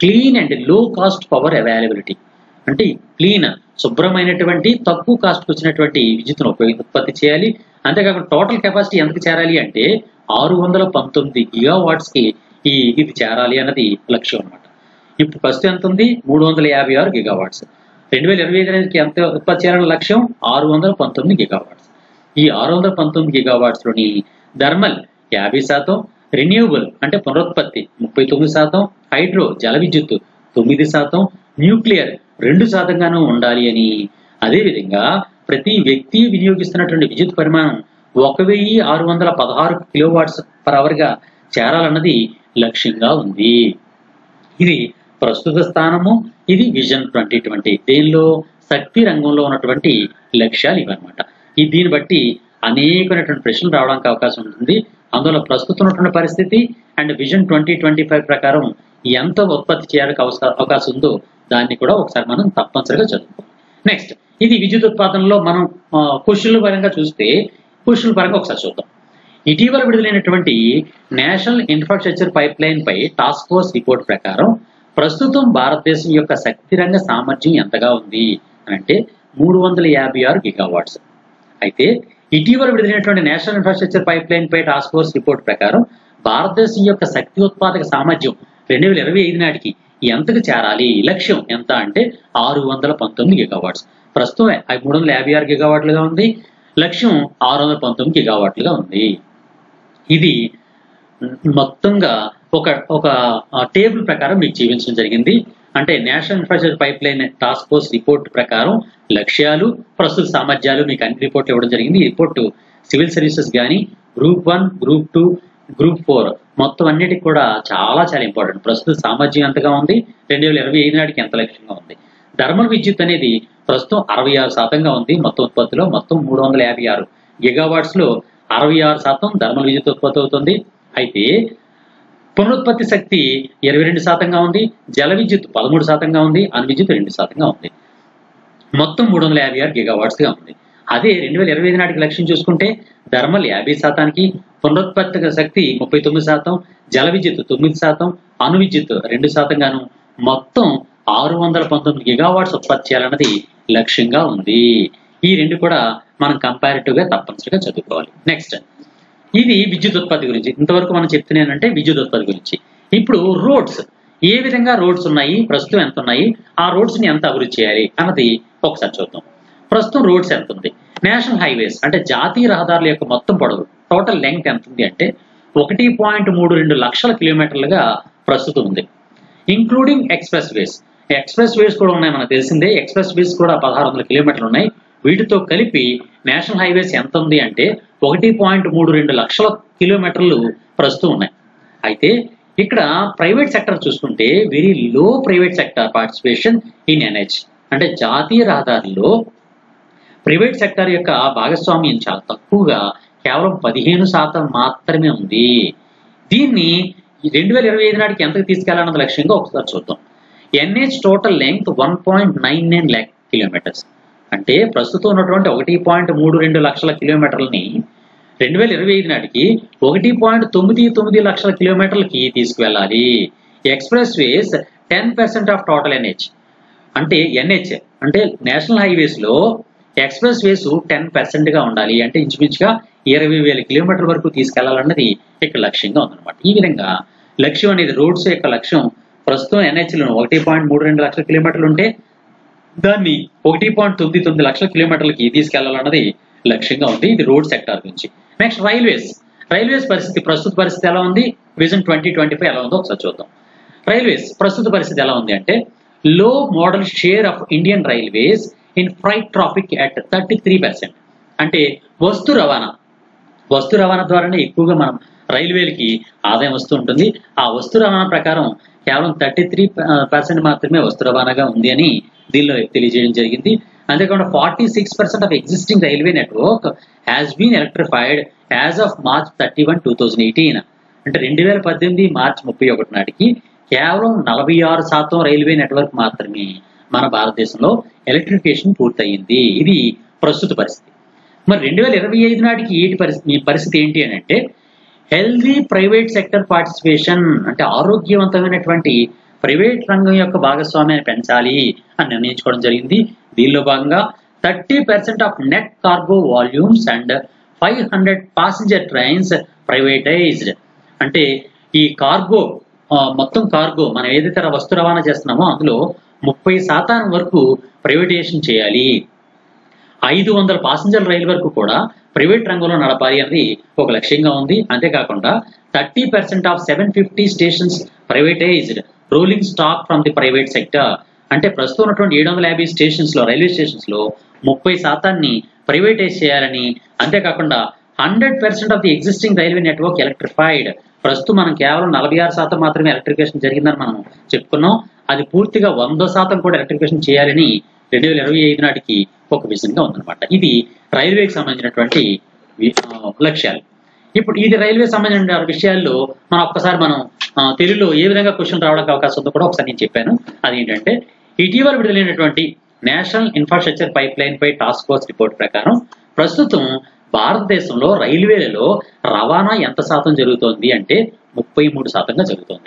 clean and low cost power availability అంటే క్లీన్ శుభ్రమైనటువంటి తక్కువ కాస్ట్ వచ్చినటువంటి విద్యుత్తును ఉపయోగి ఉత్పత్తి చేయాలి అంతేకాకుండా టోటల్ కెపాసిటీ ఎంతకు చేరాలి అంటే ఆరు వందల పంతొమ్మిది గిగా వాట్స్ కి ఈ ఇది చేరాలి అన్నది లక్ష్యం అన్నమాట ఇప్పుడు ప్రస్తుతం ఎంత ఉంది మూడు వందల యాభై ఆరు గిగా వాట్స్ రెండు వేల ఇరవై ఐదుకి ఎంత ఉత్పత్తి చేయాలన్న లక్ష్యం ఆరు వందల పంతొమ్మిది గిగా వాట్స్ ఈ ఆరు వందల పంతొమ్మిది గిగా వాట్స్ లోని థర్మల్ యాభై శాతం రెన్యూవబుల్ అంటే పునరుత్పత్తి ముప్పై తొమ్మిది శాతం హైడ్రో జల విద్యుత్ తొమ్మిది శాతం న్యూక్లియర్ రెండు శాతంగానూ ఉండాలి అని అదేవిధంగా ప్రతి వ్యక్తి వినియోగిస్తున్నటువంటి విద్యుత్ పరిమాణం ఒక వెయ్యి ఆరు వందల పదహారు కిలోవాట్స్ పర్ అవర్ గా చేరాలన్నది లక్ష్యంగా ఉంది ఇది ప్రస్తుత స్థానము ఇది విజన్ ట్వంటీ ట్వంటీ దీనిలో శక్తి రంగంలో ఉన్నటువంటి లక్ష్యాలు ఇవన్నమాట ఈ దీన్ని బట్టి అనేకమైనటువంటి ప్రశ్నలు రావడానికి అవకాశం ఉంటుంది అందులో ప్రస్తుతం ఉన్నటువంటి పరిస్థితి and vision twenty twenty five ప్రకారం ఎంత ఉత్పత్తి చేయడానికి అవస- అవకాశం ఉందో దాన్ని కూడా ఒకసారి మనం తప్పనిసరిగా చదువుకోవాలి నెక్స్ట్ ఇది విద్యుత్ ఉత్పాదనలో మనం క్వశ్చన్ల పరంగా చూస్తే క్వశ్చన్ల పరంగా ఒకసారి చూద్దాం ఇటీవల విడుదలైనటువంటి నేషనల్ ఇన్ఫ్రాస్ట్రక్చర్ పైప్ లైన్ పై టాస్క్ ఫోర్స్ రిపోర్ట్ ప్రకారం ప్రస్తుతం భారతదేశం యొక్క శక్తి రంగ సామర్థ్యం ఎంతగా ఉంది అని అంటే మూడు వందల యాభై ఆరు గిగావాట్స్ అయితే ఇటీవల విడుదలైనటువంటి నేషనల్ ఇన్ఫ్రాస్ట్రక్చర్ పైప్ లైన్ పై టాస్క్ ఫోర్స్ రిపోర్ట్ ప్రకారం భారతదేశం యొక్క శక్తి ఉత్పాదక సామర్థ్యం రెండు వేల ఇరవై ఐదు నాటికి ఎంతకు చేరాలి లక్ష్యం ఎంత అంటే ఆరు వందల పంతొమ్మిది గిగావాట్స్ ప్రస్తుతం మూడు వందల యాభై ఆరు గిగావాట్లుగా ఉంది లక్ష్యం ఆరు వందల పంతొమ్మిది గిగావాట్లుగా ఉంది ఇది మొత్తంగా ఒక ఒక టేబుల్ ప్రకారం మీకు చూపించడం జరిగింది అంటే national infrastructure pipeline task force report ప్రకారం లక్ష్యాలు ప్రస్తుత సామర్థ్యాలు మీకు అన్ని రిపోర్ట్లు ఇవ్వడం జరిగింది ఈ రిపోర్టు సివిల్ సర్వీసెస్ కానీ group one group two group four మొత్తం అన్నిటికి కూడా చాలా చాలా ఇంపార్టెంట్ ప్రస్తుత సామర్థ్యం ఎంతగా ఉంది రెండు వేల ఇరవై ఐదు నాటికి ఎంత లక్ష్యంగా ఉంది థర్మల్ విద్యుత్ అనేది ప్రస్తుతం అరవై ఆరు శాతంగా ఉంది మొత్తం ఉత్పత్తిలో మొత్తం మూడు వందల యాభై ఆరు గిగావాట్స్ లో అరవై ఆరు శాతం థర్మల్ విద్యుత్ ఉత్పత్తి అవుతుంది అయితే పునరుత్పత్తి శక్తి ఇరవై రెండు శాతంగా ఉంది జల విద్యుత్ పదమూడు శాతంగా ఉంది అణు విద్యుత్ రెండు శాతంగా ఉంది మొత్తం మూడు వందల యాభై ఆరు గిగావాట్స్ గా ఉంది అదే రెండు వేల ఇరవై ఐదు నాటికి లక్ష్యం చూసుకుంటే థర్మల్ యాభై శాతానికి పునరుత్పత్తి శక్తి ముప్పై తొమ్మిది శాతం జల విద్యుత్ తొమ్మిది శాతం అణు విద్యుత్ రెండు శాతంగాను మొత్తం ఆరు వందల పంతొమ్మిది గిగావాట్స్ ఉత్పత్తి చేయాలన్నది లక్ష్యంగా ఉంది ఈ రెండు కూడా మనం కంపారిటివ్ గా తప్పనిసరిగా చదువుకోవాలి నెక్స్ట్ ఇది విద్యుత్ ఉత్పత్తి గురించి ఇంతవరకు మనం చెప్తున్నానంటే విద్యుత్ ఉత్పత్తి గురించి ఇప్పుడు రోడ్స్ ఏ విధంగా రోడ్స్ ఉన్నాయి ప్రస్తుతం ఎంత ఉన్నాయి ఆ రోడ్స్ ని ఎంత అభివృద్ధి చేయాలి అన్నది ఒకసారి చూద్దాం ప్రస్తుతం రోడ్స్ ఎంత ఉంది నేషనల్ హైవేస్ అంటే జాతీయ రహదారుల యొక్క మొత్తం పొడవు టోటల్ లెంగ్త్ ఎంత ఉంది అంటే ఒకటి పాయింట్ మూడు రెండు లక్షల కిలోమీటర్లుగా ప్రస్తుతం ఉంది including expressways expressways కూడా ఉన్నాయి మనకు తెలిసిందే ఎక్స్ప్రెస్ వేస్ కూడా పదహారు వందల కిలోమీటర్లు ఉన్నాయి వీటితో కలిపి నేషనల్ హైవేస్ ఎంత ఉంది అంటే ఒకటి పాయింట్ మూడు రెండు లక్షల కిలోమీటర్లు ప్రస్తుతం ఉన్నాయి అయితే ఇక్కడ ప్రైవేట్ సెక్టర్ చూసుకుంటే very low private sector participation in NH అంటే జాతీయ రహదారుల్లో ప్రైవేట్ సెక్టర్ యొక్క భాగస్వామ్యం చాలా తక్కువగా కేవలం పదిహేను శాతం మాత్రమే ఉంది దీన్ని రెండు వేల ఇరవై ఐదు నాటికి ఎంతకు తీసుకెళ్లాలన్నది లక్ష్యంగా ఒకసారి చూద్దాం NH total length one point nine nine lakh kilometres అంటే ప్రస్తుతం ఉన్నటువంటి ఒకటి పాయింట్ మూడు రెండు లక్షల కిలోమీటర్లని రెండు వేల ఇరవై ఐదు నాటికి ఒకటి పాయింట్ తొమ్మిది తొమ్మిది లక్షల కిలోమీటర్లకి తీసుకువెళ్ళాలి expressways ten percent of total NH అంటే ఎన్హెచ్ అంటే నేషనల్ హైవేస్ లో ఎక్స్ప్రెస్ వేస్ టెన్ పర్సెంట్ గా ఉండాలి అంటే ఇంచుమించుగా ఇరవై వేల కిలోమీటర్ల వరకు తీసుకెళ్లాలన్నది ఇక్కడ లక్ష్యంగా ఉందన్నమాట ఈ విధంగా లక్ష్యం అనేది రోడ్స్ యొక్క లక్ష్యం ప్రస్తుతం ఎన్హెచ్ లో ఒకటి పాయింట్ మూడు రెండు లక్షల కిలోమీటర్లు ఉంటే దాన్ని ఒకటి పాయింట్ తొమ్మిది తొమ్మిది లక్షల కిలోమీటర్లకి తీసుకెళ్లాలన్నది లక్ష్యంగా ఉంది ఇది రోడ్ సెక్టార్ గురించి నెక్స్ట్ రైల్వేస్ రైల్వేస్ పరిస్థితి ప్రస్తుత పరిస్థితి ఎలా ఉంది విజన్ ట్వంటీ ట్వంటీ ఫైవ్ ఎలా ఉందో ఒకసారి చూద్దాం రైల్వేస్ ప్రస్తుత పరిస్థితి ఎలా ఉంది అంటే low modal share of Indian railways in freight traffic at thirty three percent అంటే వస్తు రవాణా వస్తు రవాణా ద్వారానే ఎక్కువగా మనం రైల్వేలకి ఆదాయం వస్తూ ఉంటుంది ఆ వస్తు రవాణా ప్రకారం కేవలం థర్టీ త్రీ పర్సెంట్ మాత్రమే వస్తు రవాణాగా ఉంది అని దీనిలో తెలియజేయడం జరిగింది అంతేకాకుండా forty six percent of existing railway network has been electrified as of March thirty one two thousand eighteen అంటే రెండు వేల పద్దెనిమిది మార్చి ముప్పై ఒకటి నాటికి కేవలం నలభై ఆరు శాతం రైల్వే నెట్వర్క్ మాత్రమే మన భారతదేశంలో ఎలక్ట్రిఫికేషన్ పూర్తయింది ఇది ప్రస్తుత పరిస్థితి మరి రెండు వేల ఇరవై ఐదు నాటికి ఏంటి పరిస్థితి మీ పరిస్థితి ఏంటి అని అంటే హెల్దీ ప్రైవేట్ సెక్టర్ పార్టిసిపేషన్ అంటే ఆరోగ్యవంతమైనటువంటి ప్రైవేట్ రంగం యొక్క భాగస్వామ్యాన్ని పెంచాలి అని నిర్ణయించుకోవడం జరిగింది దీనిలో భాగంగా thirty percent of net cargo volumes and five hundred passenger trains privatised అంటే ఈ కార్గో ఆ, మొత్తం కార్గో మనం ఏదైతే వస్తు రవాణా చేస్తున్నామో అందులో ముప్పై శాతం వరకు ప్రైవేటైజేషన్ చేయాలి ఐదు వందల పాసింజర్ రైలు వరకు కూడా ప్రైవేట్ రంగంలో నడపాలి అనేది ఒక లక్ష్యంగా ఉంది అంతేకాకుండా thirty percent of seven fifty stations privatised rolling stock from the private sector అంటే ప్రస్తుతం ఉన్నటువంటి ఏడు వందల యాభై స్టేషన్స్ లో రైల్వే స్టేషన్స్ లో ముప్పై శాతాన్ని ప్రైవేటైజ్ చేయాలని అంతేకాకుండా hundred percent of the existing railway network electrified ప్రస్తుతం మనం కేవలం నలభై ఆరు శాతం మాత్రమే ఎలక్ట్రిఫికేషన్ జరిగిందని మనం చెప్పుకున్నాం అది పూర్తిగా వంద శాతం కూడా ఎలక్ట్రిఫికేషన్ చేయాలని రెండు వేల ఇరవై ఐదు నాటికి ఒక విజన్ గా ఉందన్నమాట ఇది రైల్వేకి సంబంధించినటువంటి వి- ఆ, లక్ష్యాలు ఇప్పుడు ఇది రైల్వే సంబంధించిన విషయాల్లో మనం ఒక్కసారి మనం ఆ, తెలుగులో ఏ విధంగా క్వశ్చన్ రావడానికి అవకాశం ఉందో కూడా ఒకసారి నేను చెప్పాను అదేంటంటే ఇటీవల విడుదలైనటువంటి నేషనల్ ఇన్ఫ్రాస్ట్రక్చర్ పైప్ లైన్ పై టాస్క్ ఫోర్స్ రిపోర్ట్ ప్రకారం ప్రస్తుతం భారతదేశంలో రైల్వేలలో రవాణా ఎంత శాతం జరుగుతోంది అంటే ముప్పై మూడు శాతంగా జరుగుతోంది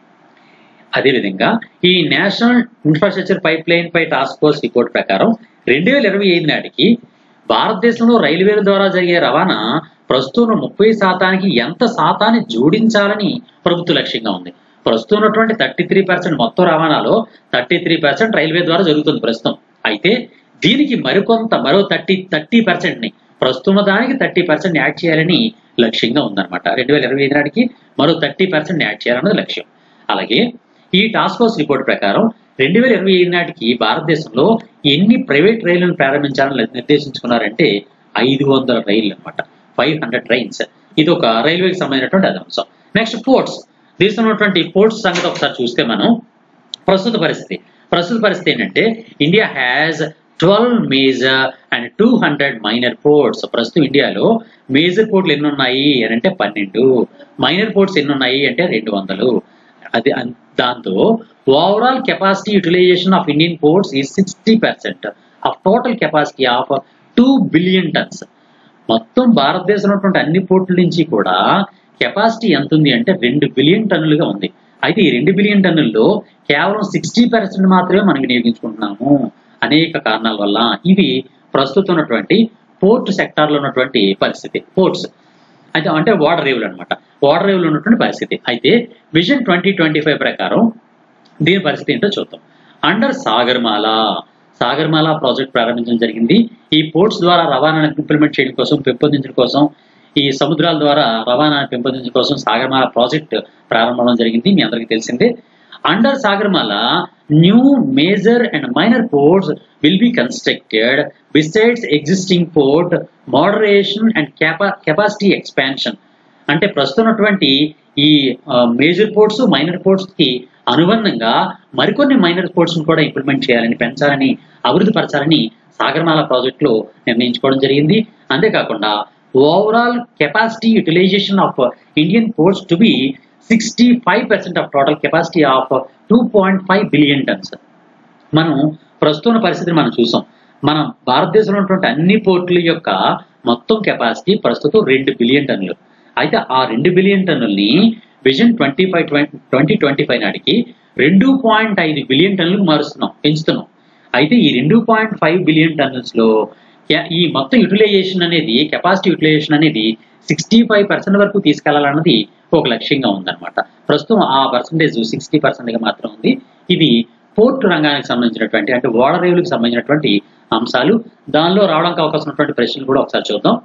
అదేవిధంగా ఈ నేషనల్ ఇన్ఫ్రాస్ట్రక్చర్ పైప్ లైన్ పై టాస్క్ ఫోర్స్ రిపోర్ట్ ప్రకారం రెండు వేల ఇరవై ఐదు నాటికి భారతదేశంలో రైల్వేల ద్వారా జరిగే రవాణా ప్రస్తుతం ముప్పై శాతానికి ఎంత శాతాన్ని జోడించాలని ప్రభుత్వ లక్ష్యంగా ఉంది ప్రస్తుతం ఉన్నటువంటి థర్టీ త్రీ పర్సెంట్ మొత్తం రవాణాలో థర్టీ త్రీ పర్సెంట్ రైల్వే ద్వారా జరుగుతుంది ప్రస్తుతం అయితే దీనికి మరికొంత మరో థర్టీ థర్టీ పర్సెంట్ ని ప్రస్తుతం దానికి థర్టీ పర్సెంట్ యాడ్ చేయాలని లక్ష్యంగా ఉందన్నమాట రెండు వేల ఇరవై ఐదు నాటికి మరో థర్టీ పర్సెంట్ యాడ్ చేయాలన్నది లక్ష్యం అలాగే ఈ టాస్క్ ఫోర్స్ రిపోర్ట్ ప్రకారం రెండు వేల ఇరవై ఐదు నాటికి భారతదేశంలో ఎన్ని ప్రైవేట్ రైళ్లను ప్రారంభించాలని నిర్దేశించుకున్నారంటే ఐదు వందల రైళ్లు అనమాట ఫైవ్ హండ్రెడ్ ట్రైన్స్ ఇది ఒక రైల్వేకి సంబంధించినటువంటి అది అంశం నెక్స్ట్ పోర్ట్స్ దేశంలో ఉన్నటువంటి పోర్ట్స్ సంగతి ఒకసారి చూస్తే మనం ప్రస్తుత పరిస్థితి ప్రస్తుత పరిస్థితి ఏంటంటే India has twelve major and two hundred minor ports ప్రస్తుతం ఇండియాలో మేజర్ పోర్ట్లు ఎన్ని ఉన్నాయి అని అంటే పన్నెండు మైనర్ పోర్ట్స్ ఎన్ని ఉన్నాయి అంటే రెండు వందలు అది అన్- దాంతో overall capacity utilisation of Indian ports ఈ sixty percent of total capacity of two billion tons మొత్తం భారతదేశంలో ఉన్నటువంటి అన్ని పోర్టుల నుంచి కూడా కెపాసిటీ ఎంత ఉంది అంటే రెండు బిలియన్ టన్నులుగా ఉంది అయితే ఈ రెండు బిలియన్ టన్నుల్లో కేవలం సిక్స్టీ పర్సెంట్ మాత్రమే మనం వినియోగించుకుంటున్నాము అనేక కారణాల వల్ల ఇది ప్రస్తుతం ఉన్నటువంటి పోర్ట్ సెక్టార్ లో ఉన్నటువంటి పరిస్థితి పోర్ట్స్ అయితే అంటే వాటర్ రేవులు అనమాట వాటర్ రేవులు ఉన్నటువంటి పరిస్థితి అయితే విజన్ ట్వంటీ ట్వంటీ ఫైవ్ ప్రకారం దీని పరిస్థితి ఏంటో చూద్దాం అండర్ సాగర్మాల సాగర్మాల ప్రాజెక్ట్ ప్రారంభించడం జరిగింది ఈ పోర్ట్స్ ద్వారా రవాణాను ఇంప్లిమెంట్ చేయడం కోసం పెంపొందించడం కోసం ఈ సముద్రాల ద్వారా రవాణాను పెంపొందించడం కోసం సాగర్మాల ప్రాజెక్ట్ ప్రారంభం జరిగింది మీ అందరికీ తెలిసిందే under Sagarmala new major and minor ports will be constructed besides existing port moderation and capacity expansion అంటే ప్రస్తుతం ఉన్నటువంటి ఈ మేజర్ పోర్ట్స్ మైనర్ పోర్ట్స్ కి అనుబంధంగా మరికొన్ని మైనర్ పోర్ట్స్ కూడా ఇంప్లిమెంట్ చేయాలని పెంచాలని అభివృద్ధి పరచాలని సాగరమాల ప్రాజెక్ట్ లో నిర్ణయించుకోవడం జరిగింది అంతేకాకుండా overall capacity utilisation of Indian ports to be sixty five percent of total capacity of two point five billion tons మనం ప్రస్తుత ఉన్న పరిస్థితిని మనం చూసాం మనం భారతదేశంలో ఉన్నటువంటి అన్ని పోర్టుల యొక్క మొత్తం కెపాసిటీ ప్రస్తుతం రెండు బిలియన్ టన్నులు అయితే ఆ రెండు బిలియన్ టన్నుల్ని vision twenty five twenty twenty five నాటికి రెండు పాయింట్ ఐదు బిలియన్ టన్నులకు మారుస్తున్నాం పెంచుతున్నాం అయితే ఈ రెండు పాయింట్ ఫైవ్ బిలియన్ టన్నుల్స్ లో య- ఈ మొత్తం యూటిలైజేషన్ అనేది కెపాసిటీ యూటిలైజేషన్ అనేది సిక్స్టీ ఫైవ్ పర్సెంట్ వరకు తీసుకెళ్లాలన్నది ఒక లక్ష్యంగా ఉందన్నమాట ప్రస్తుతం ఆ పర్సంటేజ్ సిక్స్టీ పర్సెంట్ గా మాత్రం ఉంది ఇది పోర్ట్ రంగానికి సంబంధించినటువంటి అంటే ఓడ రేవులకు సంబంధించినటువంటి అంశాలు దానిలో రావడానికి అవకాశం ఉన్నటువంటి ప్రశ్నలు కూడా ఒకసారి చూద్దాం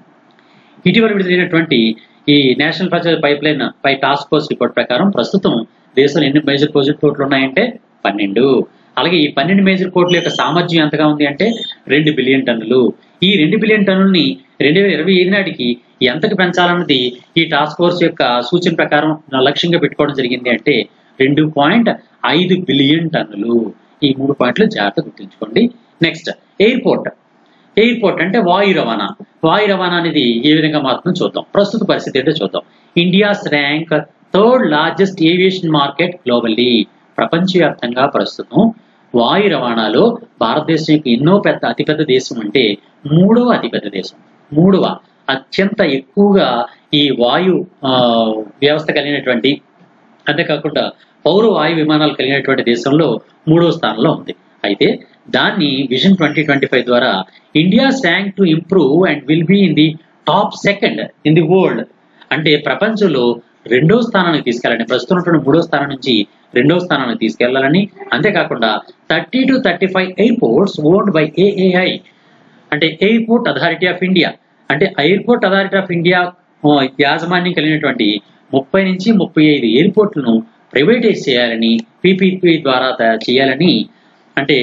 ఇటీవల విడుదలైనటువంటి ఈ నేషనల్ ప్రచార పైప్ లైన్ పై టాస్క్ ఫోర్స్ రిపోర్ట్ ప్రకారం ప్రస్తుతం దేశంలో ఎన్ని మేజర్ ప్రాజెక్ట్ పోర్ట్లు ఉన్నాయంటే పన్నెండు అలాగే ఈ పన్నెండు మేజర్ పోర్ట్ల యొక్క సామర్థ్యం ఎంతగా ఉంది అంటే రెండు బిలియన్ టన్నులు ఈ రెండు బిలియన్ టన్నుల్ని రెండు వేల ఇరవై ఐదు నాటికి ఎంతకు పెంచాలన్నది ఈ టాస్క్ ఫోర్స్ యొక్క సూచన ప్రకారం లక్ష్యంగా పెట్టుకోవడం జరిగింది అంటే రెండు పాయింట్ ఐదు బిలియన్ టన్నులు ఈ మూడు పాయింట్లు జాగ్రత్త గుర్తుంచుకోండి నెక్స్ట్ ఎయిర్పోర్ట్ ఎయిర్పోర్ట్ అంటే వాయు రవాణా వాయు రవాణా అనేది ఏ విధంగా మారుతుందో చూద్దాం ప్రస్తుత పరిస్థితి ఏంటో చూద్దాం India's rank third largest aviation market globally ప్రపంచవ్యాప్తంగా ప్రస్తుతం వాయు రవాణాలో భారతదేశం యొక్క ఎన్నో పెద్ద అతిపెద్ద దేశం అంటే మూడవ అతిపెద్ద దేశం మూడవ అత్యంత ఎక్కువగా ఈ వాయు ఆ, వ్యవస్థ కలిగినటువంటి అంతేకాకుండా పౌర వాయు విమానాలు కలిగినటువంటి దేశంలో మూడో స్థానంలో ఉంది అయితే దాన్ని విజన్ ట్వంటీ ట్వంటీ ఫైవ్ ద్వారా India strong to improve and will be in the top second in the world అంటే ప్రపంచంలో రెండో స్థానానికి తీసుకెళ్ళాలని ప్రస్తుతం ఉన్నటువంటి మూడో స్థానం నుంచి రెండో స్థానానికి తీసుకెళ్లాలని అంతేకాకుండా thirty to thirty five airports owned by AAI అంటే ఎయిర్పోర్ట్ అథారిటీ ఆఫ్ ఇండియా అంటే ఎయిర్పోర్ట్ అథారిటీ ఆఫ్ ఇండియా ఆ, యాజమాన్యం కలిగినటువంటి ముప్పై నుంచి ముప్పై ఐదు ఎయిర్పోర్ట్లను ప్రైవేటైజ్ చేయాలని పీపీపీ ద్వారా తయారు చేయాలని అంటే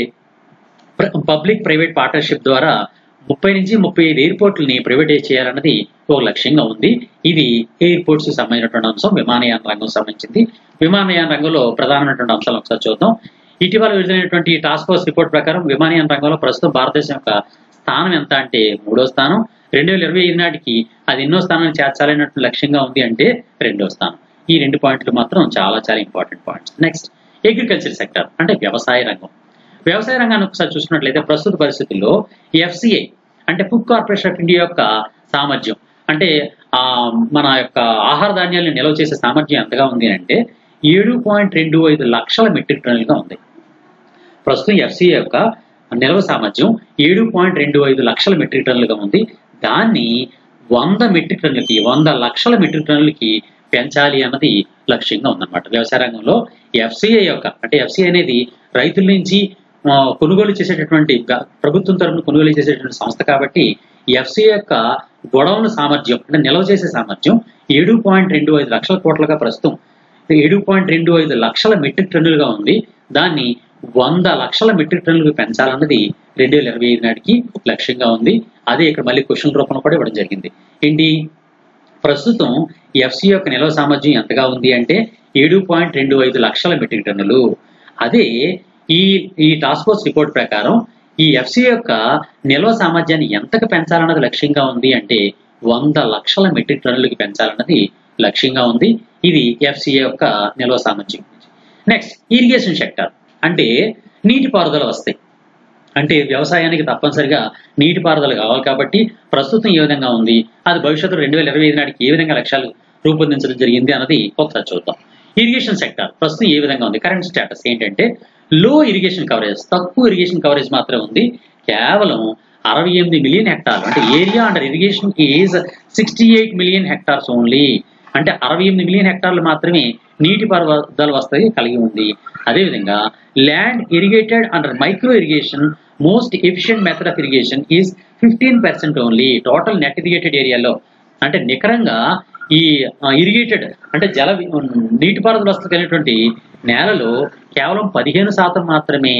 పబ్లిక్ ప్రైవేట్ పార్ట్నర్షిప్ ద్వారా ముప్పై నుంచి ముప్పై ఐదు ఎయిర్పోర్ట్లని ప్రైవేటైజ్ చేయాలన్నది ఒక లక్ష్యంగా ఉంది ఇది ఎయిర్పోర్ట్స్ కి సంబంధించినటువంటి అంశం విమానయాన రంగం సంబంధించింది విమానయాన రంగంలో ప్రధానమైనటువంటి అంశాలు ఒకసారి చూద్దాం ఇటీవల విడుదలైనటువంటి టాస్క్ ఫోర్స్ రిపోర్ట్ ప్రకారం విమానయాన రంగంలో ప్రస్తుతం భారతదేశం యొక్క స్థానం ఎంత అంటే మూడో స్థానం రెండు వేల ఇరవై ఐదు నాటికి అది ఎన్నో స్థానాన్ని చేర్చాలన్నట్టు లక్ష్యంగా ఉంది అంటే రెండో స్థానం ఈ రెండు పాయింట్లు మాత్రం చాలా చాలా important points next agriculture sector అంటే వ్యవసాయ రంగం వ్యవసాయ రంగాన్ని ఒకసారి చూసినట్లయితే ప్రస్తుత పరిస్థితుల్లో ఎఫ్సిఐ అంటే ఫుడ్ కార్పొరేషన్ ఆఫ్ ఇండియా యొక్క సామర్థ్యం అంటే ఆ మన యొక్క ఆహార ధాన్యాలను నిల్వ చేసే సామర్థ్యం ఎంతగా ఉంది అంటే ఏడు పాయింట్ రెండు ఐదు లక్షల మెట్రిక్ టన్నులుగా ఉంది ప్రస్తుతం ఎఫ్సిఐ యొక్క నిల్వ సామర్థ్యం ఏడు పాయింట్ రెండు ఐదు లక్షల మెట్రిక్ టన్నులుగా ఉంది దాన్ని వంద మెట్రిక్ టన్నులకి వంద లక్షల మెట్రిక్ టన్నులకి పెంచాలి అన్నది లక్ష్యంగా ఉందన్నమాట వ్యవసాయ రంగంలో ఎఫ్సిఐ యొక్క అంటే ఎఫ్సిఐ అనేది రైతుల నుంచి ఆ, కొనుగోలు చేసేటటువంటి గ- ప్రభుత్వం తరఫున కొనుగోలు చేసేటటువంటి సంస్థ కాబట్టి ఎఫ్సిఐ యొక్క గొడవల సామర్థ్యం అంటే నిల్వ చేసే సామర్థ్యం ఏడు పాయింట్ రెండు ఐదు లక్షల కోట్లుగా ప్రస్తుతం ఏడు పాయింట్ రెండు ఐదు లక్షల మెట్రిక్ టన్నులుగా ఉంది దాన్ని వంద లక్షల మెట్రిక్ టన్నులకు పెంచాలన్నది రెండు వేల ఇరవై ఐదు నాటికి లక్ష్యంగా ఉంది అదే ఇక్కడ మళ్ళీ క్వశ్చన్ రూపంలో కూడా ఇవ్వడం జరిగింది ఏంటి ప్రస్తుతం ఎఫ్సి యొక్క నిల్వ సామర్థ్యం ఎంతగా ఉంది అంటే ఏడు పాయింట్ రెండు ఐదు లక్షల మెట్రిక్ టన్నులు అదే ఈ ఈ టాస్క్ ఫోర్స్ రిపోర్ట్ ప్రకారం ఈ ఎఫ్సి యొక్క నిల్వ సామర్థ్యాన్ని ఎంతకు పెంచాలన్నది లక్ష్యంగా ఉంది అంటే వంద లక్షల మెట్రిక్ టన్నులకి పెంచాలన్నది లక్ష్యంగా ఉంది ఇది ఎఫ్సిఏ యొక్క నిల్వ సామర్థ్యం నెక్స్ట్ ఇరిగేషన్ సెక్టర్ అంటే నీటిపారుదల వస్తాయి అంటే వ్యవసాయానికి తప్పనిసరిగా నీటిపారుదల కావాలి కాబట్టి ప్రస్తుతం ఏ విధంగా ఉంది అది భవిష్యత్తులో రెండు వేల ఇరవై ఐదు నాటికి ఏ విధంగా లక్ష్యాలు రూపొందించడం జరిగింది అన్నది ఒకసారి చూద్దాం ఇరిగేషన్ సెక్టర్ ప్రస్తుతం ఏ విధంగా ఉంది కరెంట్ స్టేటస్ ఏంటంటే లో ఇరిగేషన్ కవరేజ్ తక్కువ ఇరిగేషన్ కవరేజ్ మాత్రమే ఉంది కేవలం అరవై ఎనిమిది మిలియన్ హెక్టార్లు అంటే area under irrigation is sixty eight million hectares only అంటే అరవై ఎనిమిది మిలియన్ హెక్టార్లు మాత్రమే నీటి పారుదల వస్తాయి కలిగి ఉంది అదేవిధంగా land irrigated under micro irrigation most efficient method of irrigation is fifteen percent only total net irrigated ఏరియాలో అంటే నికరంగా ఈ ఇరిగేటెడ్ అంటే జల వి- నీటిపారుదల వస్తు కలిగినటువంటి నేలలో కేవలం పదిహేను శాతం మాత్రమే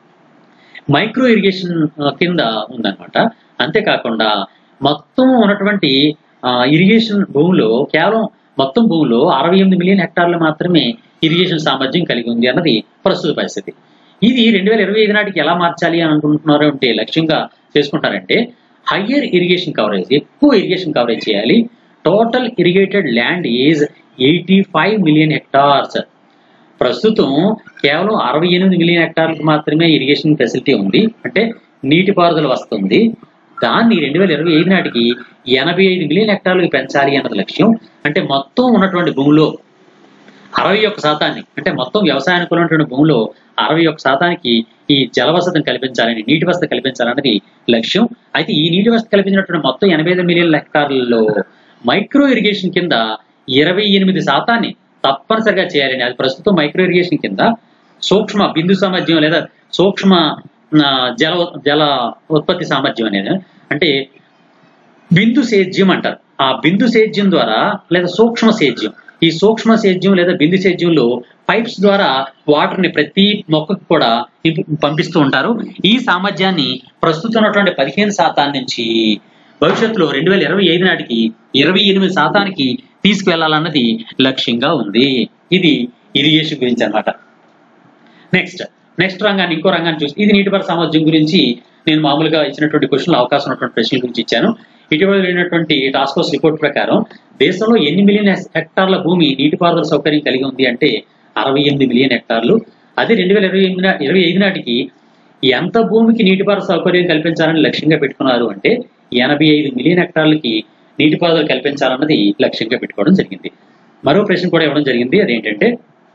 మైక్రో ఇరిగేషన్ ఆ, కింద ఉందన్నమాట అంతేకాకుండా మొత్తం ఉన్నటువంటి ఆ, ఇరిగేషన్ భూమిలో కేవలం మొత్తం భూమిలో అరవై ఎనిమిది మిలియన్ హెక్టార్లు మాత్రమే ఇరిగేషన్ సామర్థ్యం కలిగి ఉంది అన్నది ప్రస్తుత పరిస్థితి ఇది రెండు వేల ఇరవై ఐదు నాటికి ఎలా మార్చాలి అని అనుకుంటున్నారు అంటే లక్ష్యంగా చేసుకుంటారంటే హయ్యర్ ఇరిగేషన్ కవరేజ్ ఎక్కువ ఇరిగేషన్ కవరేజ్ చేయాలి total irrigated land is eighty five million hectares ప్రస్తుతం కేవలం అరవై ఎనిమిది మిలియన్ హెక్టార్లకు మాత్రమే ఇరిగేషన్ ఫెసిలిటీ ఉంది అంటే నీటిపారుదల వస్తుంది దాన్ని రెండు వేల ఇరవై ఐదు నాటికి ఎనభై ఐదు మిలియన్ హెక్టార్లకు పెంచాలి అన్నది లక్ష్యం అంటే మొత్తం ఉన్నటువంటి భూమిలో అరవై ఒక్క శాతాన్ని అంటే మొత్తం వ్యవసాయానికి ఉన్నటువంటి భూమిలో అరవై ఒక్క శాతానికి ఈ జల వసతిని కల్పించాలని నీటి వసతి కల్పించాలన్నది లక్ష్యం అయితే ఈ నీటి వసతి కల్పించినటువంటి మొత్తం ఎనభై ఐదు మిలియన్ హెక్టార్లలో మైక్రో ఇరిగేషన్ కింద ఇరవై ఎనిమిది శాతాన్ని తప్పనిసరిగా చేయాలని అది ప్రస్తుతం మైక్రో ఇరిగేషన్ కింద సూక్ష్మ బిందు సామర్థ్యం లేదా సూక్ష్మ ఆ, జల జల ఉత్పత్తి సామర్థ్యం అనేది అంటే బిందు సేద్యం అంటారు ఆ బిందు సేద్యం ద్వారా లేదా సూక్ష్మ సేద్యం ఈ సూక్ష్మ సేద్యం లేదా బిందు సేద్యంలో పైప్స్ ద్వారా వాటర్ ని ప్రతి మొక్కకు కూడా ఇంపు- పంపిస్తూ ఉంటారు ఈ సామర్థ్యాన్ని ప్రస్తుతం ఉన్నటువంటి పదిహేను శాతం నుంచి భవిష్యత్తులో రెండు వేల ఇరవై ఐదు నాటికి ఇరవై ఎనిమిది శాతానికి తీసుకువెళ్లాలన్నది లక్ష్యంగా ఉంది ఇది ఇరిగేషన్ గురించి అన్నమాట నెక్స్ట్ నెక్స్ట్ రంగాన్ని ఇంకో రంగాన్ని చూసి ఇది నీటిపారుదల సామర్థ్యం గురించి నేను మామూలుగా ఇచ్చినటువంటి క్వశ్చన్లు అవకాశం ఉన్నటువంటి ప్రశ్నల గురించి ఇచ్చాను ఇటీవల వెళ్ళినటువంటి టాస్క్ ఫోర్స్ రిపోర్ట్ ప్రకారం దేశంలో ఎన్ని మిలియన్ హెక్టార్ల భూమి నీటిపారుదల సౌకర్యం కలిగి ఉంది అంటే అరవై ఎనిమిది మిలియన్ హెక్టార్లు అదే రెండు వేల ఇరవై ఎనిమిది నా- ఇరవై ఐదు నాటికి ఎంత భూమికి నీటిపారుదల సౌకర్యం కల్పించాలని లక్ష్యంగా పెట్టుకున్నారు అంటే ఎనభై ఐదు మిలియన్ హెక్టార్లకి నీటిపారుదల కల్పించాలన్నది లక్ష్యంగా పెట్టుకోవడం జరిగింది మరో ప్రశ్న కూడా ఇవ్వడం జరిగింది అదేంటంటే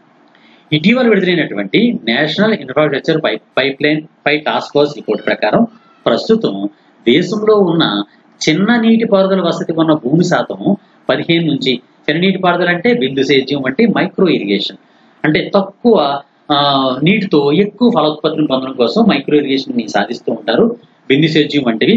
ఇటీవల విడుదలైనటువంటి national infrastructure pipe pipeline పై టాస్క్ ఫోర్స్ రిపోర్ట్ ప్రకారం ప్రస్తుతం దేశంలో ఉన్న చిన్న నీటి పారుదల వసతి ఉన్న భూమి శాతం పదిహేను నుంచి చిన్న నీటి పారుదల అంటే బిందు సేద్యం వంటి మైక్రో ఇరిగేషన్ అంటే తక్కువ ఆ, నీటితో ఎక్కువ ఫలోత్పత్తిని పొందడం కోసం మైక్రో ఇరిగేషన్ ని సాధిస్తూ ఉంటారు బిందు సేద్యం వంటివి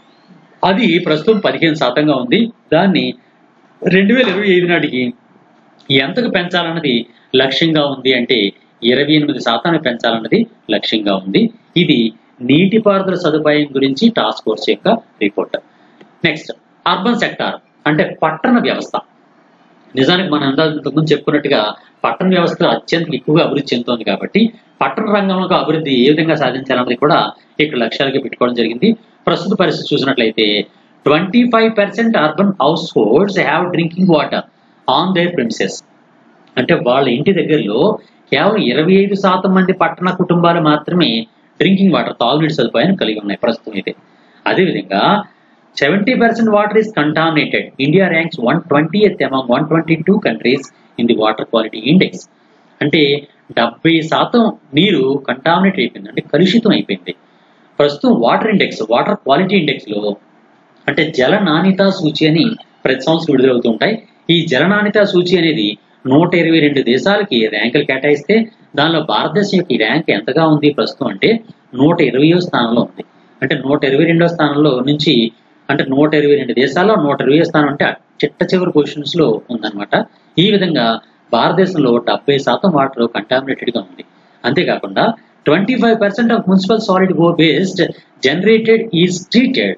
అది ప్రస్తుతం పదిహేను శాతంగా ఉంది దాన్ని రెండు వేల ఇరవై ఐదు నాటికి ఎంతకు పెంచాలన్నది లక్ష్యంగా ఉంది అంటే ఇరవై ఎనిమిది శాతానికి పెంచాలన్నది లక్ష్యంగా ఉంది ఇది నీటిపారుదల సదుపాయం గురించి టాస్క్ ఫోర్స్ యొక్క రిపోర్ట్ నెక్స్ట్ అర్బన్ సెక్టార్ అంటే పట్టణ వ్యవస్థ నిజానికి మనం అందా ఇంతకుముందు చెప్పుకున్నట్టుగా పట్టణ వ్యవస్థ అత్యంత ఎక్కువగా అభివృద్ధి చెందుతోంది కాబట్టి పట్టణ రంగంలో అభివృద్ధి ఏ విధంగా సాధించాలన్నది కూడా ఇక్కడ లక్ష్యాలుగా పెట్టుకోవడం జరిగింది ప్రస్తుత పరిస్థితి చూసినట్లయితే twenty five percent urban households have drinking water on their premises అంటే వాళ్ళ ఇంటి దగ్గరలో కేవలం ఇరవై ఐదు శాతం మంది పట్టణ కుటుంబాలు మాత్రమే డ్రింకింగ్ వాటర్ తాగునీటి సదుపాయాన్ని కలిగి ఉన్నాయి ప్రస్తుతం అయితే అదేవిధంగా seventy percent water is contaminated India ranks one twentieth among one twenty two countries in the water quality index అంటే డెబ్బై శాతం నీరు కంటామినేట్ అయిపోయింది అంటే కలుషితం అయిపోయింది ప్రస్తుతం water index water quality index లో అంటే జల నాణ్యతా సూచి అని ప్రతి సంవత్సరం విడుదలవుతూ ఉంటాయి ఈ జల నాణ్యతా సూచి అనేది నూట ఇరవై రెండు దేశాలకి ర్యాంకులు కేటాయిస్తే దానిలో భారతదేశం యొక్క ఈ ర్యాంక్ ఎంతగా ఉంది ప్రస్తుతం అంటే నూట ఇరవయో స్థానంలో ఉంది అంటే నూట ఇరవై రెండో స్థానంలో నుంచి అంటే నూట ఇరవై రెండు దేశాల్లో నూట ఇరవై స్థానం అంటే చిట్ట చివరి పొజిషన్స్ లో ఉందన్నమాట ఈ విధంగా భారతదేశంలో డెబ్బై శాతం వాటర్ కంటామినేటెడ్ గా ఉంది అంతేకాకుండా twenty five percent of municipal solid go waste generated is treated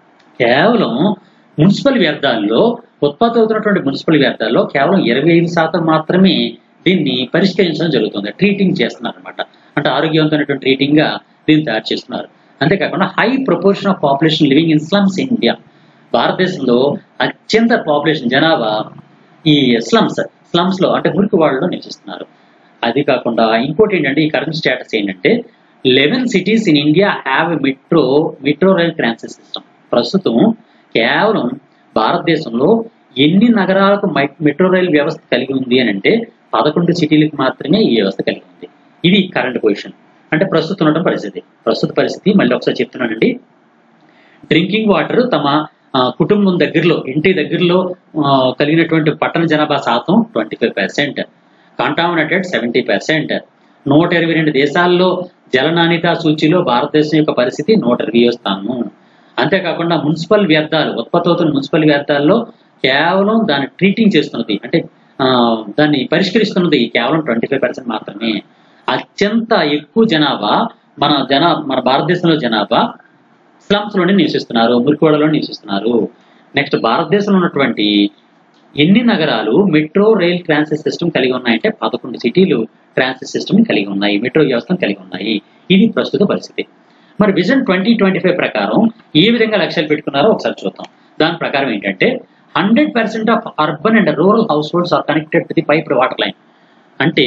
కేవలం మున్సిపల్ వ్యర్థాల్లో ఉత్పత్తి అవుతున్నటువంటి మున్సిపల్ వ్యర్థాల్లో కేవలం ఇరవై ఐదు శాతం మాత్రమే దీన్ని పరిష్కరించడం జరుగుతుంది ట్రీటింగ్ చేస్తున్నారు అనమాట అంటే ఆరోగ్యవంతమైనటువంటి ట్రీటింగ్ గా దీన్ని తయారు చేస్తున్నారు అంతేకాకుండా high proportion of population living in slums in India భారతదేశంలో అత్యంత పాపులేషన్ జనాభా ఈ స్లమ్స్ స్లమ్స్ లో అంటే మురికి వాళ్ళలో నివసిస్తున్నారు అది కాకుండా ఇంకోటి ఏంటంటే ఈ కరెంట్ స్టేటస్ ఏంటంటే eleven cities in India have a metro metro rail transit system ప్రస్తుతం కేవలం భారతదేశంలో ఎన్ని నగరాలకు మై- మెట్రో రైల్ వ్యవస్థ కలిగి ఉంది అని అంటే పదకొండు సిటీలకు మాత్రమే ఈ వ్యవస్థ కలిగి ఉంది ఇది కరెంట్ పొజిషన్ అంటే ప్రస్తుతం ఉండడం పరిస్థితి ప్రస్తుత పరిస్థితి మళ్ళీ ఒకసారి చెప్తున్నానండి డ్రింకింగ్ వాటర్ తమ ఆ, కుటుంబం దగ్గరలో ఇంటి దగ్గరలో ఆ, కలిగినటువంటి పట్టణ జనాభా శాతం twenty five percent contaminated seventy percent నూట ఇరవై రెండు దేశాల్లో జల నాణ్యతా సూచిలో భారతదేశం యొక్క పరిస్థితి నూట ఇరవై స్థానము అంతేకాకుండా మున్సిపల్ వ్యర్థాలు ఉత్పత్తి అవుతున్న మున్సిపల్ వ్యర్థాల్లో కేవలం దాన్ని ట్రీటింగ్ చేస్తున్నది అంటే ఆ, దాన్ని పరిష్కరిస్తున్నది కేవలం ట్వంటీ ఫైవ్ పర్సెంట్ మాత్రమే అత్యంత ఎక్కువ జనాభా మన జనా మన భారతదేశంలో జనాభా స్లమ్స్ లోనే నివసిస్తున్నారు మురికివాడలో నివసిస్తున్నారు నెక్స్ట్ భారతదేశంలో ఉన్నటువంటి ఎన్ని నగరాలు మెట్రో రైల్ ట్రాన్సిట్ సిస్టమ్ కలిగి ఉన్నాయంటే పదకొండు సిటీలు ట్రాన్సిట్ సిస్టమ్ కలిగి ఉన్నాయి మెట్రో వ్యవస్థను కలిగి ఉన్నాయి ఇది ప్రస్తుత పరిస్థితి మరి విజన్ ట్వంటీ ట్వంటీ ఫైవ్ ప్రకారం ఏ విధంగా లక్ష్యాలు పెట్టుకున్నారో ఒకసారి చూద్దాం దాని ప్రకారం ఏంటంటే hundred percent of urban and rural households are connected to the pipe water line అంటే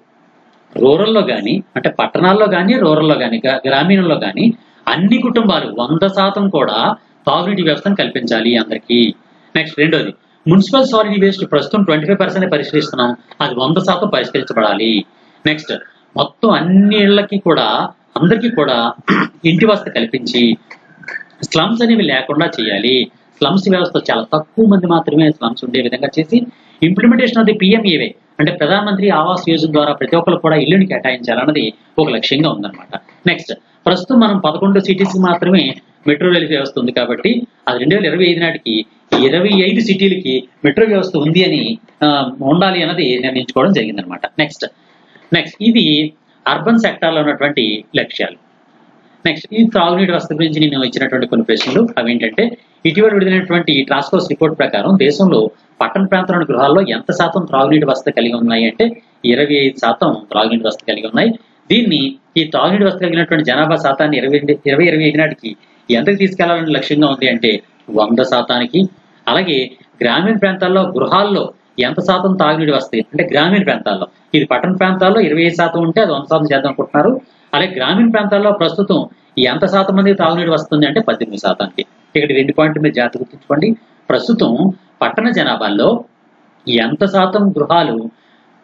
రూరల్లో కానీ అంటే పట్టణాల్లో కానీ రూరల్లో కానీ గ్రామీణంలో కానీ అన్ని కుటుంబాలు వంద శాతం కూడా తాగునీటి వ్యవస్థను కల్పించాలి అందరికీ నెక్స్ట్ రెండోది మున్సిపల్ సాలిడ్ వేస్ట్ ప్రస్తుతం ట్వంటీ ఫైవ్ పర్సెంట్ పరిష్కరిస్తున్నాం అది వంద శాతం పరిష్కరించబడాలి నెక్స్ట్ మొత్తం అన్ని ఇళ్లకి కూడా అందరికీ కూడా ఇంటి వసతి కల్పించి స్లమ్స్ అనేవి లేకుండా చేయాలి స్లమ్స్ వ్యవస్థ చాలా తక్కువ మంది మాత్రమే స్లమ్స్ ఉండే విధంగా చేసి ఇంప్లిమెంటేషన్ ఆఫ్ ది పిఎంఏవై అంటే ప్రధానమంత్రి ఆవాస్ యోజన ద్వారా ప్రతి ఒక్కరు కూడా ఇల్లుని కేటాయించాలన్నది ఒక లక్ష్యంగా ఉందన్నమాట నెక్స్ట్ ప్రస్తుతం మనం పదకొండు సిటీస్ మాత్రమే మెట్రో రైలు వ్యవస్థ ఉంది కాబట్టి అది రెండు వేల ఇరవై ఐదు నాటికి ఇరవై ఐదు సిటీలకి మెట్రో వ్యవస్థ ఉంది అని ఆ, ఉండాలి అన్నది నిర్ణయించుకోవడం జరిగిందనమాట నెక్స్ట్ నెక్స్ట్ ఇది అర్బన్ సెక్టార్లో ఉన్నటువంటి లక్ష్యాలు నెక్స్ట్ ఈ త్రాగునీటి వ్యవస్థ గురించి నేను ఇచ్చినటువంటి కొన్ని ప్రశ్నలు అవి ఏంటంటే ఇటీవల విడుదలైనటువంటి ట్రాన్స్కోస్ రిపోర్ట్ ప్రకారం దేశంలో పట్టణ ప్రాంతంలోని గృహాల్లో ఎంత శాతం త్రాగునీటి వ్యవస్థ కలిగి ఉన్నాయి అంటే ఇరవై ఐదు శాతం త్రాగునీటి వ్యవస్థ కలిగి ఉన్నాయి దీన్ని ఈ త్రాగునీటి వ్యవస్థ కలిగినటువంటి జనాభా శాతాన్ని ఇరవై ఇరవై ఇరవై ఐదు నాటికి ఎంతకు తీసుకెళ్లాలని లక్ష్యంగా ఉంది అంటే వంద శాతానికి అలాగే గ్రామీణ ప్రాంతాల్లో గృహాల్లో ఎంత శాతం తాగునీటి వస్తాయి అంటే గ్రామీణ ప్రాంతాల్లో ఇది పట్టణ ప్రాంతాల్లో ఇరవై ఐదు శాతం ఉంటే అది వంద శాతం చేద్దాం అనుకుంటున్నారు అలాగే గ్రామీణ ప్రాంతాల్లో ప్రస్తుతం ఎంత శాతం మంది తాగునీరు వస్తుంది అంటే పద్దెనిమిది శాతానికి ఇక్కడ రెండు పాయింట్లు మీరు జాగ్రత్త గుర్తుంచుకోండి ప్రస్తుతం పట్టణ జనాభాలో ఎంత శాతం గృహాలు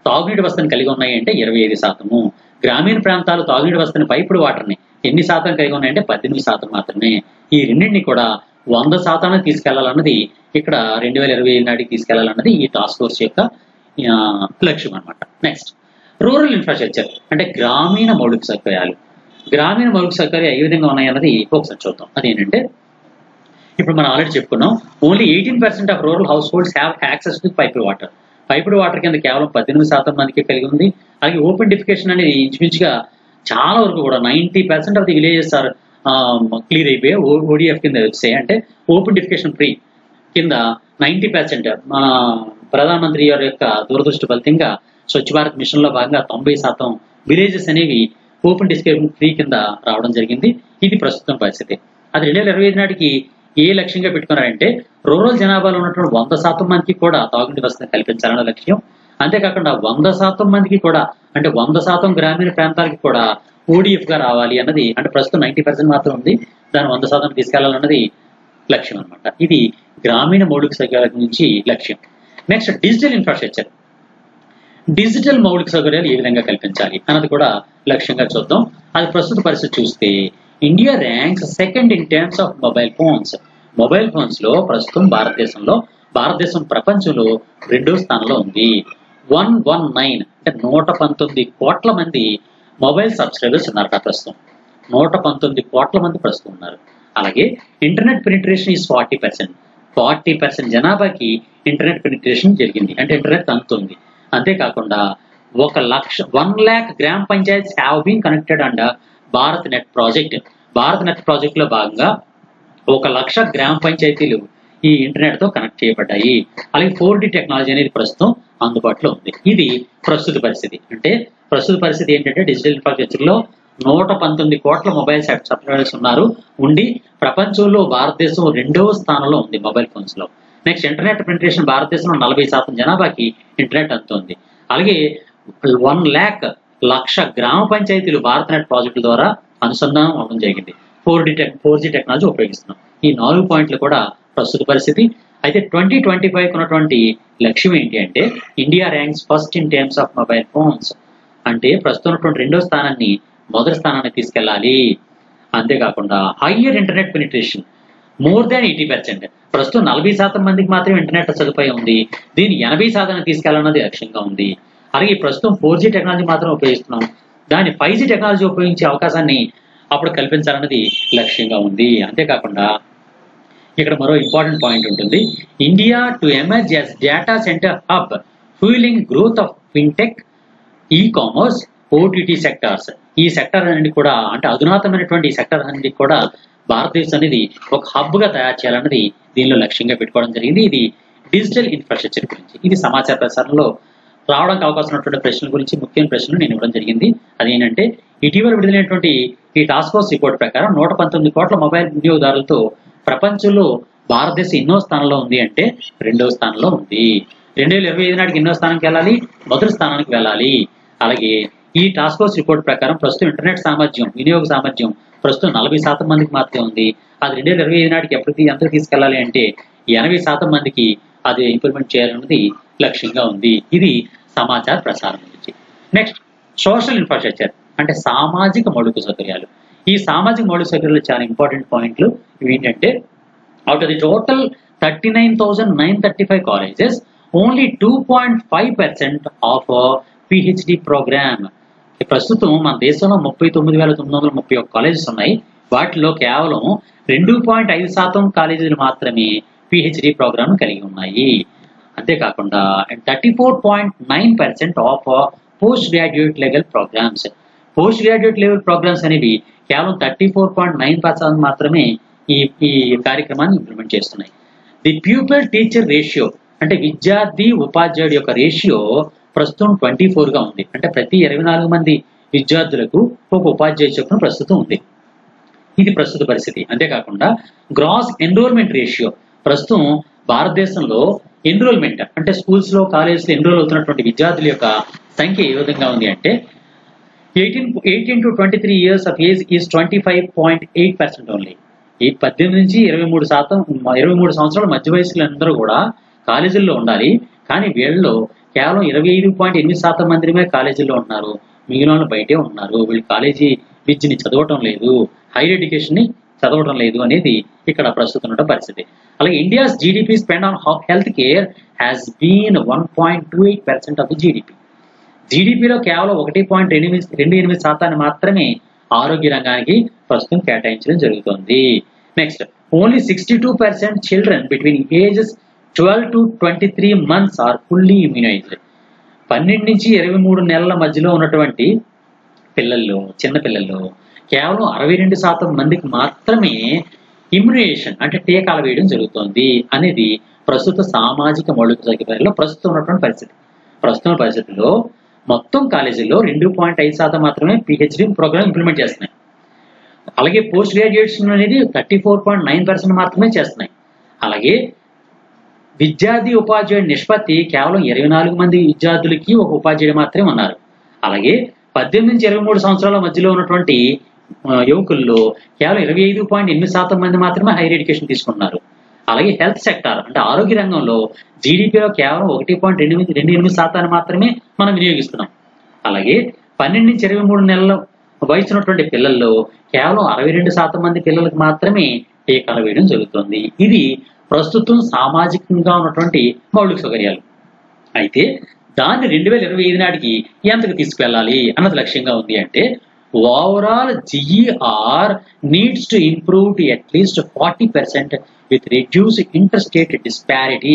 తాగునీటి వసతిని కలిగి ఉన్నాయి అంటే ఇరవై ఐదు శాతము గ్రామీణ ప్రాంతాలు తాగునీటి వసతిని పైపుడు వాటర్ని ఎన్ని శాతం కలిగి ఉన్నాయంటే పద్దెనిమిది శాతం మాత్రమే ఈ రెండింటిని కూడా వంద శాతానికి తీసుకెళ్లాలన్నది ఇక్కడ రెండు వేల ఇరవై నాటికి తీసుకెళ్లాలన్నది ఈ టాస్క్ ఫోర్స్ యొక్క ఆ, లక్ష్యం అన్నమాట నెక్స్ట్ రూరల్ ఇన్ఫ్రాస్ట్రక్చర్ అంటే గ్రామీణ మౌలిక సౌకర్యాలు గ్రామీణ మౌలిక సౌకర్యాలు ఏ విధంగా ఉన్నాయన్నది ఒకసారి చూద్దాం అదేంటంటే ఇప్పుడు మనం ఆల్రెడీ చెప్పుకున్నాం only eighteen percent of rural households have access to piped water piped water కింద కేవలం పద్దెనిమిది శాతం మందికి కలిగి ఉంది అలాగే ఓపెన్ డిఫికేషన్ అనేది ఇంచుమించుగా చాలా వరకు కూడా ninety percent of the villages are clear అయిపోయి ఓడిఎఫ్ కింద వచ్చాయి అంటే ఓపెన్ డిఫికేషన్ ఫ్రీ కింద నైంటీ పర్సెంట్ మన ప్రధానమంత్రి గారి యొక్క దూరదృష్టి ఫలితంగా స్వచ్ఛ భారత్ మిషన్ లో భాగంగా తొంభై శాతం విలేజెస్ అనేవి ఓపెన్ డిస్కేషన్ ఫ్రీ కింద రావడం జరిగింది ఇది ప్రస్తుతం పరిస్థితి అది రెండు వేల ఇరవై ఐదు నాటికి ఏ లక్ష్యంగా పెట్టుకున్నారంటే రూరల్ జనాభాలో ఉన్నటువంటి వంద శాతం మందికి కూడా తాగునీటి వసతిని కల్పించాలన్న లక్ష్యం అంతేకాకుండా వంద శాతం మందికి కూడా అంటే వంద శాతం గ్రామీణ ప్రాంతాలకి కూడా ఓడిఎఫ్ గా రావాలి అన్నది అంటే ప్రస్తుతం నైన్టీ పర్సెంట్ మాత్రం ఉంది దాన్ని వంద శాతం తీసుకెళ్లాలన్నది లక్ష్యం అన్నమాట ఇది గ్రామీణ మౌలిక సౌకర్యాల నుంచి లక్ష్యం నెక్స్ట్ డిజిటల్ ఇన్ఫ్రాస్ట్రక్చర్ డిజిటల్ మౌలిక సౌకర్యాలు ఏ విధంగా కల్పించాలి అన్నది కూడా లక్ష్యంగా చూద్దాం అది ప్రస్తుత పరిస్థితి చూస్తే India ranks second in terms of mobile phones mobile phones లో ప్రస్తుతం భారతదేశంలో భారతదేశం ప్రపంచంలో రెండో స్థానంలో ఉంది వన్ వన్ నైన్ అంటే నూట పంతొమ్మిది కోట్ల మంది మొబైల్ సబ్స్క్రైబర్స్ ఉన్నారు ప్రస్తుతం నూట పంతొమ్మిది కోట్ల మంది ప్రస్తుతం ఉన్నారు అలాగే internet penetration is forty percent forty percent జనాభాకి ఇంటర్నెట్ పెనిట్రేషన్ జరిగింది అంటే ఇంటర్నెట్ అందుతుంది అంతేకాకుండా ఒక లక్ష one lakh gram panchayats have been connected and Bharat net project Bharat net project లో భాగంగా ఒక లక్ష గ్రామ పంచాయతీలు ఈ ఇంటర్నెట్ తో కనెక్ట్ చేయబడ్డాయి అలాగే ఫోర్ డి టెక్నాలజీ అనేది ప్రస్తుతం అందుబాటులో ఉంది ఇది ప్రస్తుత పరిస్థితి అంటే ప్రస్తుత పరిస్థితి ఏంటంటే డిజిటల్ ఇన్ఫ్రాస్ట్రక్చర్ లో నూట పంతొమ్మిది కోట్ల మొబైల్ సబ్స్క్రైబర్స్ ఉన్నారు ఉండి ప్రపంచంలో భారతదేశం రెండవ స్థానంలో ఉంది మొబైల్ ఫోన్స్ లో నెక్స్ట్ ఇంటర్నెట్ పెనిట్రేషన్ భారతదేశంలో నలభై శాతం జనాభాకి ఇంటర్నెట్ అందుతుంది అలాగే వన్ ల్యాక్ లక్ష గ్రామ పంచాయతీలు భారత్ నెట్ ప్రాజెక్టుల ద్వారా అనుసంధానం అవడం జరిగింది four D tech four G technology ఉపయోగిస్తున్నాం ఈ నాలుగు పాయింట్లు కూడా ప్రస్తుత పరిస్థితి అయితే ట్వంటీ ట్వంటీ ఫైవ్ ఉన్నటువంటి లక్ష్యం ఏంటి అంటే India ranks first in terms of mobile phones అంటే ప్రస్తుతం ఉన్నటువంటి రెండో స్థానాన్ని మొదటి స్థానానికి తీసుకెళ్ళాలి అంతేకాకుండా higher internet penetration more than eighty percent ప్రస్తుతం నలభై శాతం మందికి మాత్రమే ఇంటర్నెట్ సదుపాయం ఉంది దీన్ని ఎనభై శాతానికి తీసుకెళ్లాలన్నది లక్ష్యంగా ఉంది అలాగే ప్రస్తుతం ఫోర్ జీ టెక్నాలజీ మాత్రం ఉపయోగిస్తున్నాం దాన్ని ఫైవ్ జీ టెక్నాలజీ ఉపయోగించే అవకాశాన్ని అప్పుడు కల్పించాలన్నది లక్ష్యంగా ఉంది అంతేకాకుండా ఇక్కడ మరో ఇంపార్టెంట్ పాయింట్ ఉంటుంది India to emerge as data centre hub fueling growth of fintech e commerce OTT sectors ఈ సెక్టర్ అనేది కూడా అంటే అధునాతమైనటువంటి ఈ సెక్టర్ అనేది కూడా భారతదేశం అనేది ఒక హబ్ గా తయారు చేయాలన్నది దీనిలో లక్ష్యంగా పెట్టుకోవడం జరిగింది ఇది డిజిటల్ ఇన్ఫ్రాస్ట్రక్చర్ గురించి ఇది సమాచార ప్రసారంలో రావడానికి అవకాశం ఉన్నటువంటి ప్రశ్నల గురించి ముఖ్యమైన ప్రశ్నలు నేను ఇవ్వడం జరిగింది అదేంటంటే ఇటీవల విడుదలైనటువంటి ఈ టాస్క్ ఫోర్స్ రిపోర్ట్ ప్రకారం నూట పంతొమ్మిది కోట్ల మొబైల్ వినియోగదారులతో ప్రపంచంలో భారతదేశం ఎన్నో స్థానంలో ఉంది అంటే రెండవ స్థానంలో ఉంది రెండు వేల ఇరవై ఐదు నాటికి ఎన్నో స్థానానికి వెళ్ళాలి మొదటి స్థానానికి వెళ్ళాలి అలాగే ఈ టాస్క్ ఫోర్స్ రిపోర్ట్ ప్రకారం ప్రస్తుతం ఇంటర్నెట్ సామర్థ్యం వినియోగ సామర్థ్యం ప్రస్తుతం నలభై శాతం మందికి మాత్రమే ఉంది అది రెండు వేల ఇరవై ఐదు నాటికి ఎప్పటికి ఎంత తీసుకెళ్ళాలి అంటే ఎనభై శాతం మందికి అది ఇంప్లిమెంట్ చేయాలన్నది లక్ష్యంగా ఉంది ఇది సమాచార ప్రసారం గురించి నెక్స్ట్ సోషల్ ఇన్ఫ్రాస్ట్రక్చర్ అంటే సామాజిక మౌలిక సౌకర్యాలు ఈ సామాజిక మౌలిక సౌకర్యాలు చాలా ఇంపార్టెంట్ పాయింట్లు ఇవి ఏంటంటే out of the total thirty nine thousand nine thirty five colleges only two point five percent of PhD programme ప్రస్తుతం మన దేశంలో ముప్పై తొమ్మిది వేల తొమ్మిది వందల ముప్పై ఒక్క కాలేజెస్ ఉన్నాయి వాటిలో కేవలం రెండు పాయింట్ ఐదు శాతం కాలేజీలు మాత్రమే పిహెచ్డి ప్రోగ్రామ్ కలిగి ఉన్నాయి అంతేకాకుండా thirty four point nine percent of post graduate level programmes post graduate level programmes అనేవి కేవలం thirty four point nine percent మాత్రమే ఈ ఈ కార్యక్రమాన్ని ఇంప్లిమెంట్ చేస్తున్నాయి ది ప్యూపిల్ టీచర్ రేషియో అంటే విద్యార్థి ఉపాధ్యాయుడి యొక్క రేషియో ప్రస్తుతం ట్వంటీ గా ఉంది అంటే ప్రతి ఇరవై నాలుగు మంది విద్యార్థులకు ఒక ఉపాధ్యాయ చొప్పున ప్రస్తుతం ఉంది ఇది ప్రస్తుత పరిస్థితి అంతేకాకుండా గ్రాస్ ఎన్రోల్మెంట్ రేషియో ప్రస్తుతం భారతదేశంలో ఎన్రోల్మెంట్ అంటే స్కూల్స్ లో కాలేజెస్ లో ఎన్రోల్ అవుతున్నటువంటి విద్యార్థుల యొక్క సంఖ్య ఏ విధంగా ఉంది అంటే eighteen eighteen to twenty three years of age is twenty five point eight percent only ఈ పద్దెనిమిది నుంచి ఇరవై మూడు శాతం ఇరవై మూడు సంవత్సరాల మధ్య వయసులో అందరూ కూడా కాలేజీల్లో ఉండాలి కానీ వీళ్ళలో కేవలం ఇరవై ఐదు పాయింట్ ఎనిమిది శాతం మందిమే కాలేజీల్లో ఉన్నారు మిగిలిన వాళ్ళు బయటే ఉన్నారు వీళ్ళు కాలేజీ విద్యని చదవటం లేదు హైయర్ ఎడ్యుకేషన్ ని చదవడం లేదు అనేది ఇక్కడ ప్రస్తుతం ఉన్న పరిస్థితి అలాగే India's GDP spend on health care has been one point two eight percent of the GDP జీడిపిలో కేవలం ఒకటి పాయింట్ ఎనిమిది రెండు ఎనిమిది శాతాన్ని మాత్రమే ఆరోగ్య రంగానికి ప్రస్తుతం కేటాయించడం జరుగుతుంది next only sixty two percent children between ages twelve to twenty three months are fully immunised పన్నెండు నుంచి ఇరవై మూడు నెలల మధ్యలో ఉన్నటువంటి పిల్లల్లో చిన్న పిల్లల్లో కేవలం అరవై రెండు శాతం మందికి మాత్రమే ఇమ్యునేషన్ అంటే టీకాలు వేయడం జరుగుతోంది అనేది ప్రస్తుత సామాజిక మౌలిక సౌకర్యాల్లో ప్రస్తుతం ఉన్నటువంటి పరిస్థితి ప్రస్తుతం పరిస్థితుల్లో మొత్తం కాలేజీల్లో రెండు పాయింట్ ఐదు శాతం మాత్రమే పిహెచ్డి ప్రోగ్రామ్ ఇంప్లిమెంట్ చేస్తున్నాయి అలాగే పోస్ట్ గ్రాడ్యుయేషన్ అనేది thirty four point nine percent మాత్రమే చేస్తున్నాయి అలాగే విద్యార్థి ఉపాధ్యాయుడి నిష్పత్తి కేవలం ఇరవై నాలుగు మంది విద్యార్థులకి ఒక ఉపాధ్యాయుడు మాత్రమే ఉన్నారు అలాగే పద్దెనిమిది నుంచి ఇరవై మూడు సంవత్సరాల మధ్యలో ఉన్నటువంటి ఆ, యువకుల్లో కేవలం ఇరవై ఐదు పాయింట్ ఎనిమిది శాతం మంది మాత్రమే హైయర్ ఎడ్యుకేషన్ తీసుకున్నారు అలాగే హెల్త్ సెక్టార్ అంటే ఆరోగ్య రంగంలో జీడిపిలో కేవలం ఒకటి పాయింట్ ఎనిమిది రెండు ఎనిమిది శాతాన్ని మాత్రమే మనం వినియోగిస్తున్నాం అలాగే పన్నెండు నుంచి ఇరవై మూడు నెలల వయసు ఉన్నటువంటి పిల్లల్లో కేవలం అరవై రెండు శాతం మంది పిల్లలకు మాత్రమే టీకాలు వేయడం జరుగుతుంది ఇది ప్రస్తుతం సామాజికంగా ఉన్నటువంటి మౌలిక సౌకర్యాలు అయితే దాన్ని రెండు వేల ఇరవై ఐదు నాటికి ఎంతకు తీసుకువెళ్ళాలి అన్నది లక్ష్యంగా ఉంది అంటే overall GER needs to improve to at least forty percent with reduce inter state disparity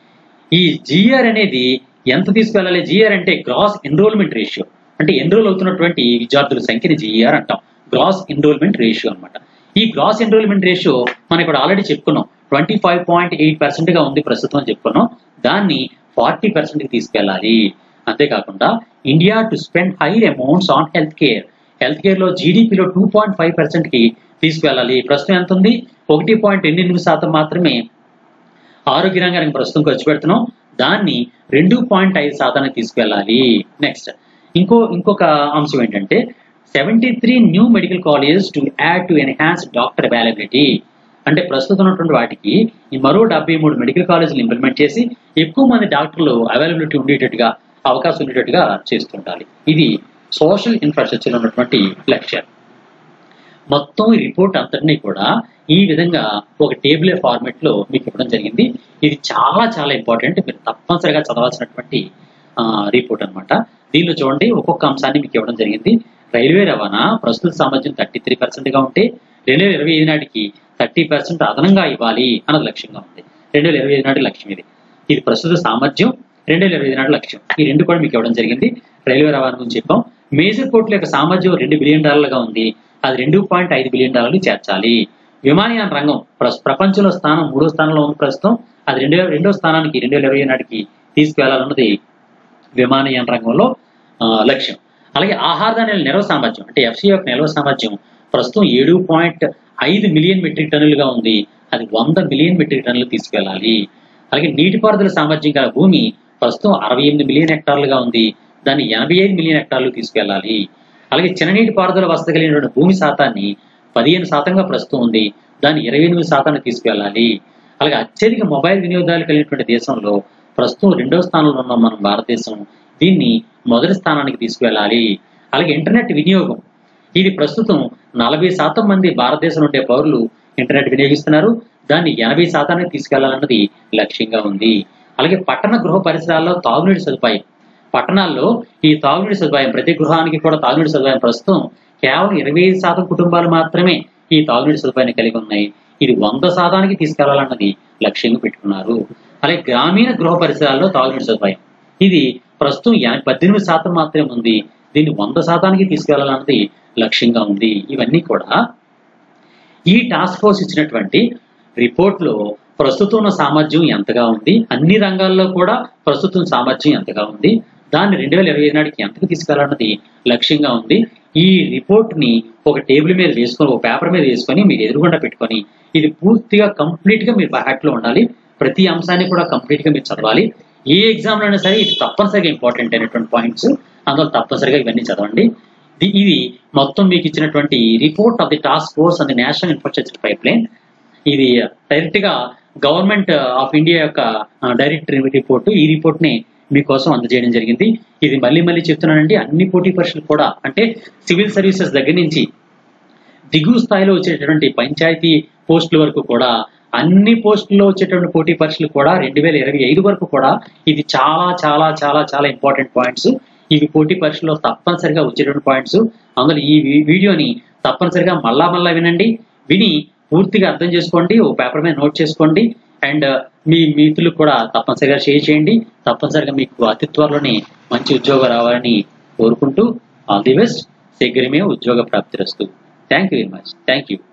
ఈ జిఆర్ అనేది ఎంత తీసుకెళ్ళాలి జిఆర్ అంటే గ్రాస్ ఎన్రోల్మెంట్ రేషియో అంటే ఎన్రోల్ అవుతున్నటువంటి విద్యార్థుల సంఖ్యని జిఆర్ అంటాం గ్రాస్ ఎన్రోల్మెంట్ రేషియో అన్నమాట ఈ గ్రాస్ ఎన్రోల్మెంట్ రేషియో మనం ఇప్పుడు ఆల్రెడీ చెప్పుకున్నాం twenty five point eight percent గా ఉంది ప్రస్తుతం అని చెప్పుకున్నాం దాన్ని ఫార్టీ పర్సెంట్ కి తీసుకెళ్ళాలి అంతేకాకుండా India to spend higher amounts on health care health care లో జీడిపిలో టూ పాయింట్ ఫైవ్ పర్సెంట్ కి తీసుకెళ్ళాలి ప్రస్తుతం ఎంత ఉంది ఒకటి పాయింట్ ఎనిమిది శాతం మాత్రమే ఆరోగ్య రంగానికి ప్రస్తుతం ఖర్చు పెడుతున్నాం దాన్ని రెండు పాయింట్ ఐదు శాతానికి తీసుకెళ్ళాలి నెక్స్ట్ ఇంకో ఇంకొక అంశం ఏంటంటే seventy three new medical colleges to add to enhance doctor availability అంటే ప్రస్తుతం ఉన్నటువంటి వాటికి ఈ మరో డెబ్బై మూడు మెడికల్ కాలేజీలు ఇంప్లిమెంట్ చేసి ఎక్కువ మంది డాక్టర్లు అవైలబిలిటీ ఉండేటట్టుగా అవకాశం ఉండేటట్టుగా చేస్తుండాలి ఇది సోషల్ ఇన్ఫ్రాస్ట్రక్చర్ ఉన్నటువంటి లక్ష్యం మొత్తం ఈ రిపోర్ట్ అంతటినీ కూడా ఈ విధంగా ఒక టేబుల్ ఫార్మెట్ లో మీకు ఇవ్వడం జరిగింది ఇది చాలా చాలా ఇంపార్టెంట్ మీరు తప్పనిసరిగా చదవాల్సినటువంటి రిపోర్ట్ అన్నమాట దీనిలో చూడండి ఒక్కొక్క అంశాన్ని మీకు ఇవ్వడం జరిగింది రైల్వే రవాణా ప్రస్తుత సామర్థ్యం థర్టీ త్రీ పర్సెంట్ గా ఉంటే రెండు వేల ఇరవై ఐదు నాటికి థర్టీ పర్సెంట్ అదనంగా ఇవ్వాలి అన్నది లక్ష్యంగా ఉంది రెండు వేల ఇరవై ఐదు నాటి లక్ష్యం ఇది ఇది ప్రస్తుత సామర్థ్యం రెండు వేల ఇరవై ఐదు నాటి లక్ష్యం ఈ రెండు కూడా మీకు ఇవ్వడం జరిగింది రైల్వే రవాణా గురించి చెప్పాం మేజర్ పోర్టుల యొక్క సామర్థ్యం రెండు బిలియన్ డాలర్లుగా ఉంది అది రెండు పాయింట్ ఐదు బిలియన్ డాలర్లు చేర్చాలి విమానయాన రంగం ప్రస్- ప్రపంచంలో స్థానం మూడో స్థానంలో ఉంది ప్రస్తుతం అది రెండు వేల రెండో స్థానానికి రెండు వేల ఇరవై నాటికి తీసుకువెళ్లాలన్నది విమానయాన రంగంలో ఆ, లక్ష్యం అలాగే ఆహార ధాన్యాల నిల్వ సామర్థ్యం అంటే ఎఫ్సి యొక్క నిల్వ సామర్థ్యం ప్రస్తుతం ఏడు పాయింట్ ఐదు మిలియన్ మెట్రిక్ టన్నులుగా ఉంది అది వంద మిలియన్ మెట్రిక్ టన్నులు తీసుకెళ్ళాలి అలాగే నీటిపారుదల సామర్థ్యం గల భూమి ప్రస్తుతం అరవై ఎనిమిది మిలియన్ హెక్టార్లుగా ఉంది దాన్ని ఎనభై ఐదు మిలియన్ హెక్టార్లు తీసుకెళ్ళాలి అలాగే చిన్ననీటి పారుదల వసతి కలిగినటువంటి భూమి శాతాన్ని పదిహేను శాతంగా ప్రస్తుతం ఉంది దాన్ని ఇరవై ఎనిమిది శాతానికి తీసుకెళ్ళాలి అలాగే అత్యధిక మొబైల్ వినియోగదారులు కలిగినటువంటి దేశంలో ప్రస్తుతం రెండో స్థానంలో ఉన్న మన భారతదేశం దీన్ని మొదటి స్థానానికి తీసుకువెళ్ళాలి అలాగే ఇంటర్నెట్ వినియోగం ఇది ప్రస్తుతం నలభై శాతం మంది భారతదేశంలో ఉండే పౌరులు ఇంటర్నెట్ వినియోగిస్తున్నారు దాన్ని ఎనభై శాతానికి తీసుకెళ్లాలన్నది లక్ష్యంగా ఉంది అలాగే పట్టణ గృహ పరిసరాల్లో తాగునీటి సదుపాయం పట్టణాల్లో ఈ తాగునీటి సదుపాయం ప్రతి గృహానికి కూడా తాగునీటి సదుపాయం ప్రస్తుతం కేవలం ఇరవై ఐదు శాతం కుటుంబాలు మాత్రమే ఈ తాగునీటి సదుపాయాన్ని కలిగి ఉన్నాయి ఇది వంద శాతానికి తీసుకెళ్లాలన్నది లక్ష్యంగా పెట్టుకున్నారు అలాగే గ్రామీణ గృహ పరిసరాల్లో తాగునీటి సదుపాయం ఇది ప్రస్తుతం ఎన- పద్దెనిమిది శాతం మాత్రమే ఉంది దీన్ని వంద శాతానికి తీసుకెళ్లాలన్నది లక్ష్యంగా ఉంది ఇవన్నీ కూడా ఈ టాస్క్ ఫోర్స్ ఇచ్చినటువంటి రిపోర్ట్ లో ప్రస్తుతం ఉన్న సామర్థ్యం ఎంతగా ఉంది అన్ని రంగాల్లో కూడా ప్రస్తుతం సామర్థ్యం ఎంతగా ఉంది దాన్ని రెండు వేల ఇరవై ఐదు నాటికి ఎంతకు తీసుకెళ్లాలన్నది లక్ష్యంగా ఉంది ఈ రిపోర్ట్ ని ఒక టేబుల్ మీద వేసుకొని ఒక పేపర్ మీద వేసుకొని మీరు ఎదురుగుండా పెట్టుకొని ఇది పూర్తిగా కంప్లీట్ గా మీరు బ్యాట్ లో ఉండాలి ప్రతి అంశాన్ని కూడా కంప్లీట్ గా మీరు చదవాలి ఏ ఎగ్జామ్ లో అయినా సరే ఇది తప్పనిసరిగా ఇంపార్టెంట్ అయినటువంటి పాయింట్స్ అందులో తప్పనిసరిగా ఇవన్నీ చదవండి ఇది- ఇది మొత్తం మీకు ఇచ్చినటువంటి report of the task force and national infrastructure pipeline ఇది డైరెక్ట్ గా గవర్నమెంట్ ఆఫ్ ఇండియా యొక్క డైరెక్ట్ రిపోర్ట్ ఈ రిపోర్ట్ ని మీకోసం అందజేయడం జరిగింది ఇది మళ్ళీ మళ్ళీ చెప్తున్నానండి అన్ని పోటీ పరీక్షలు కూడా అంటే సివిల్ సర్వీసెస్ దగ్గర నుంచి దిగువ స్థాయిలో వచ్చేటటువంటి పంచాయతీ పోస్టుల వరకు కూడా అన్ని పోస్టుల్లో వచ్చేటువంటి పోటీ పరీక్షలు కూడా రెండు వేల ఇరవై ఐదు వరకు కూడా ఇది చాలా చాలా చాలా చాలా ఇంపార్టెంట్ పాయింట్స్ ఇవి పోటీ పరీక్షలో తప్పనిసరిగా వచ్చేటువంటి పాయింట్స్ అందులో ఈ వీ- వీడియోని తప్పనిసరిగా మళ్ళా మళ్ళా వినండి విని పూర్తిగా అర్థం చేసుకోండి ఓ పేపర్ మీద నోట్ చేసుకోండి అండ్ మీ మిత్రులకు కూడా తప్పనిసరిగా షేర్ చేయండి తప్పనిసరిగా మీకు అతి త్వరలోనే మంచి ఉద్యోగం రావాలని కోరుకుంటూ ఆల్ ది బెస్ట్ శీఘ్రమే ఉద్యోగ ప్రాప్తి రస్తు thank you very much thank you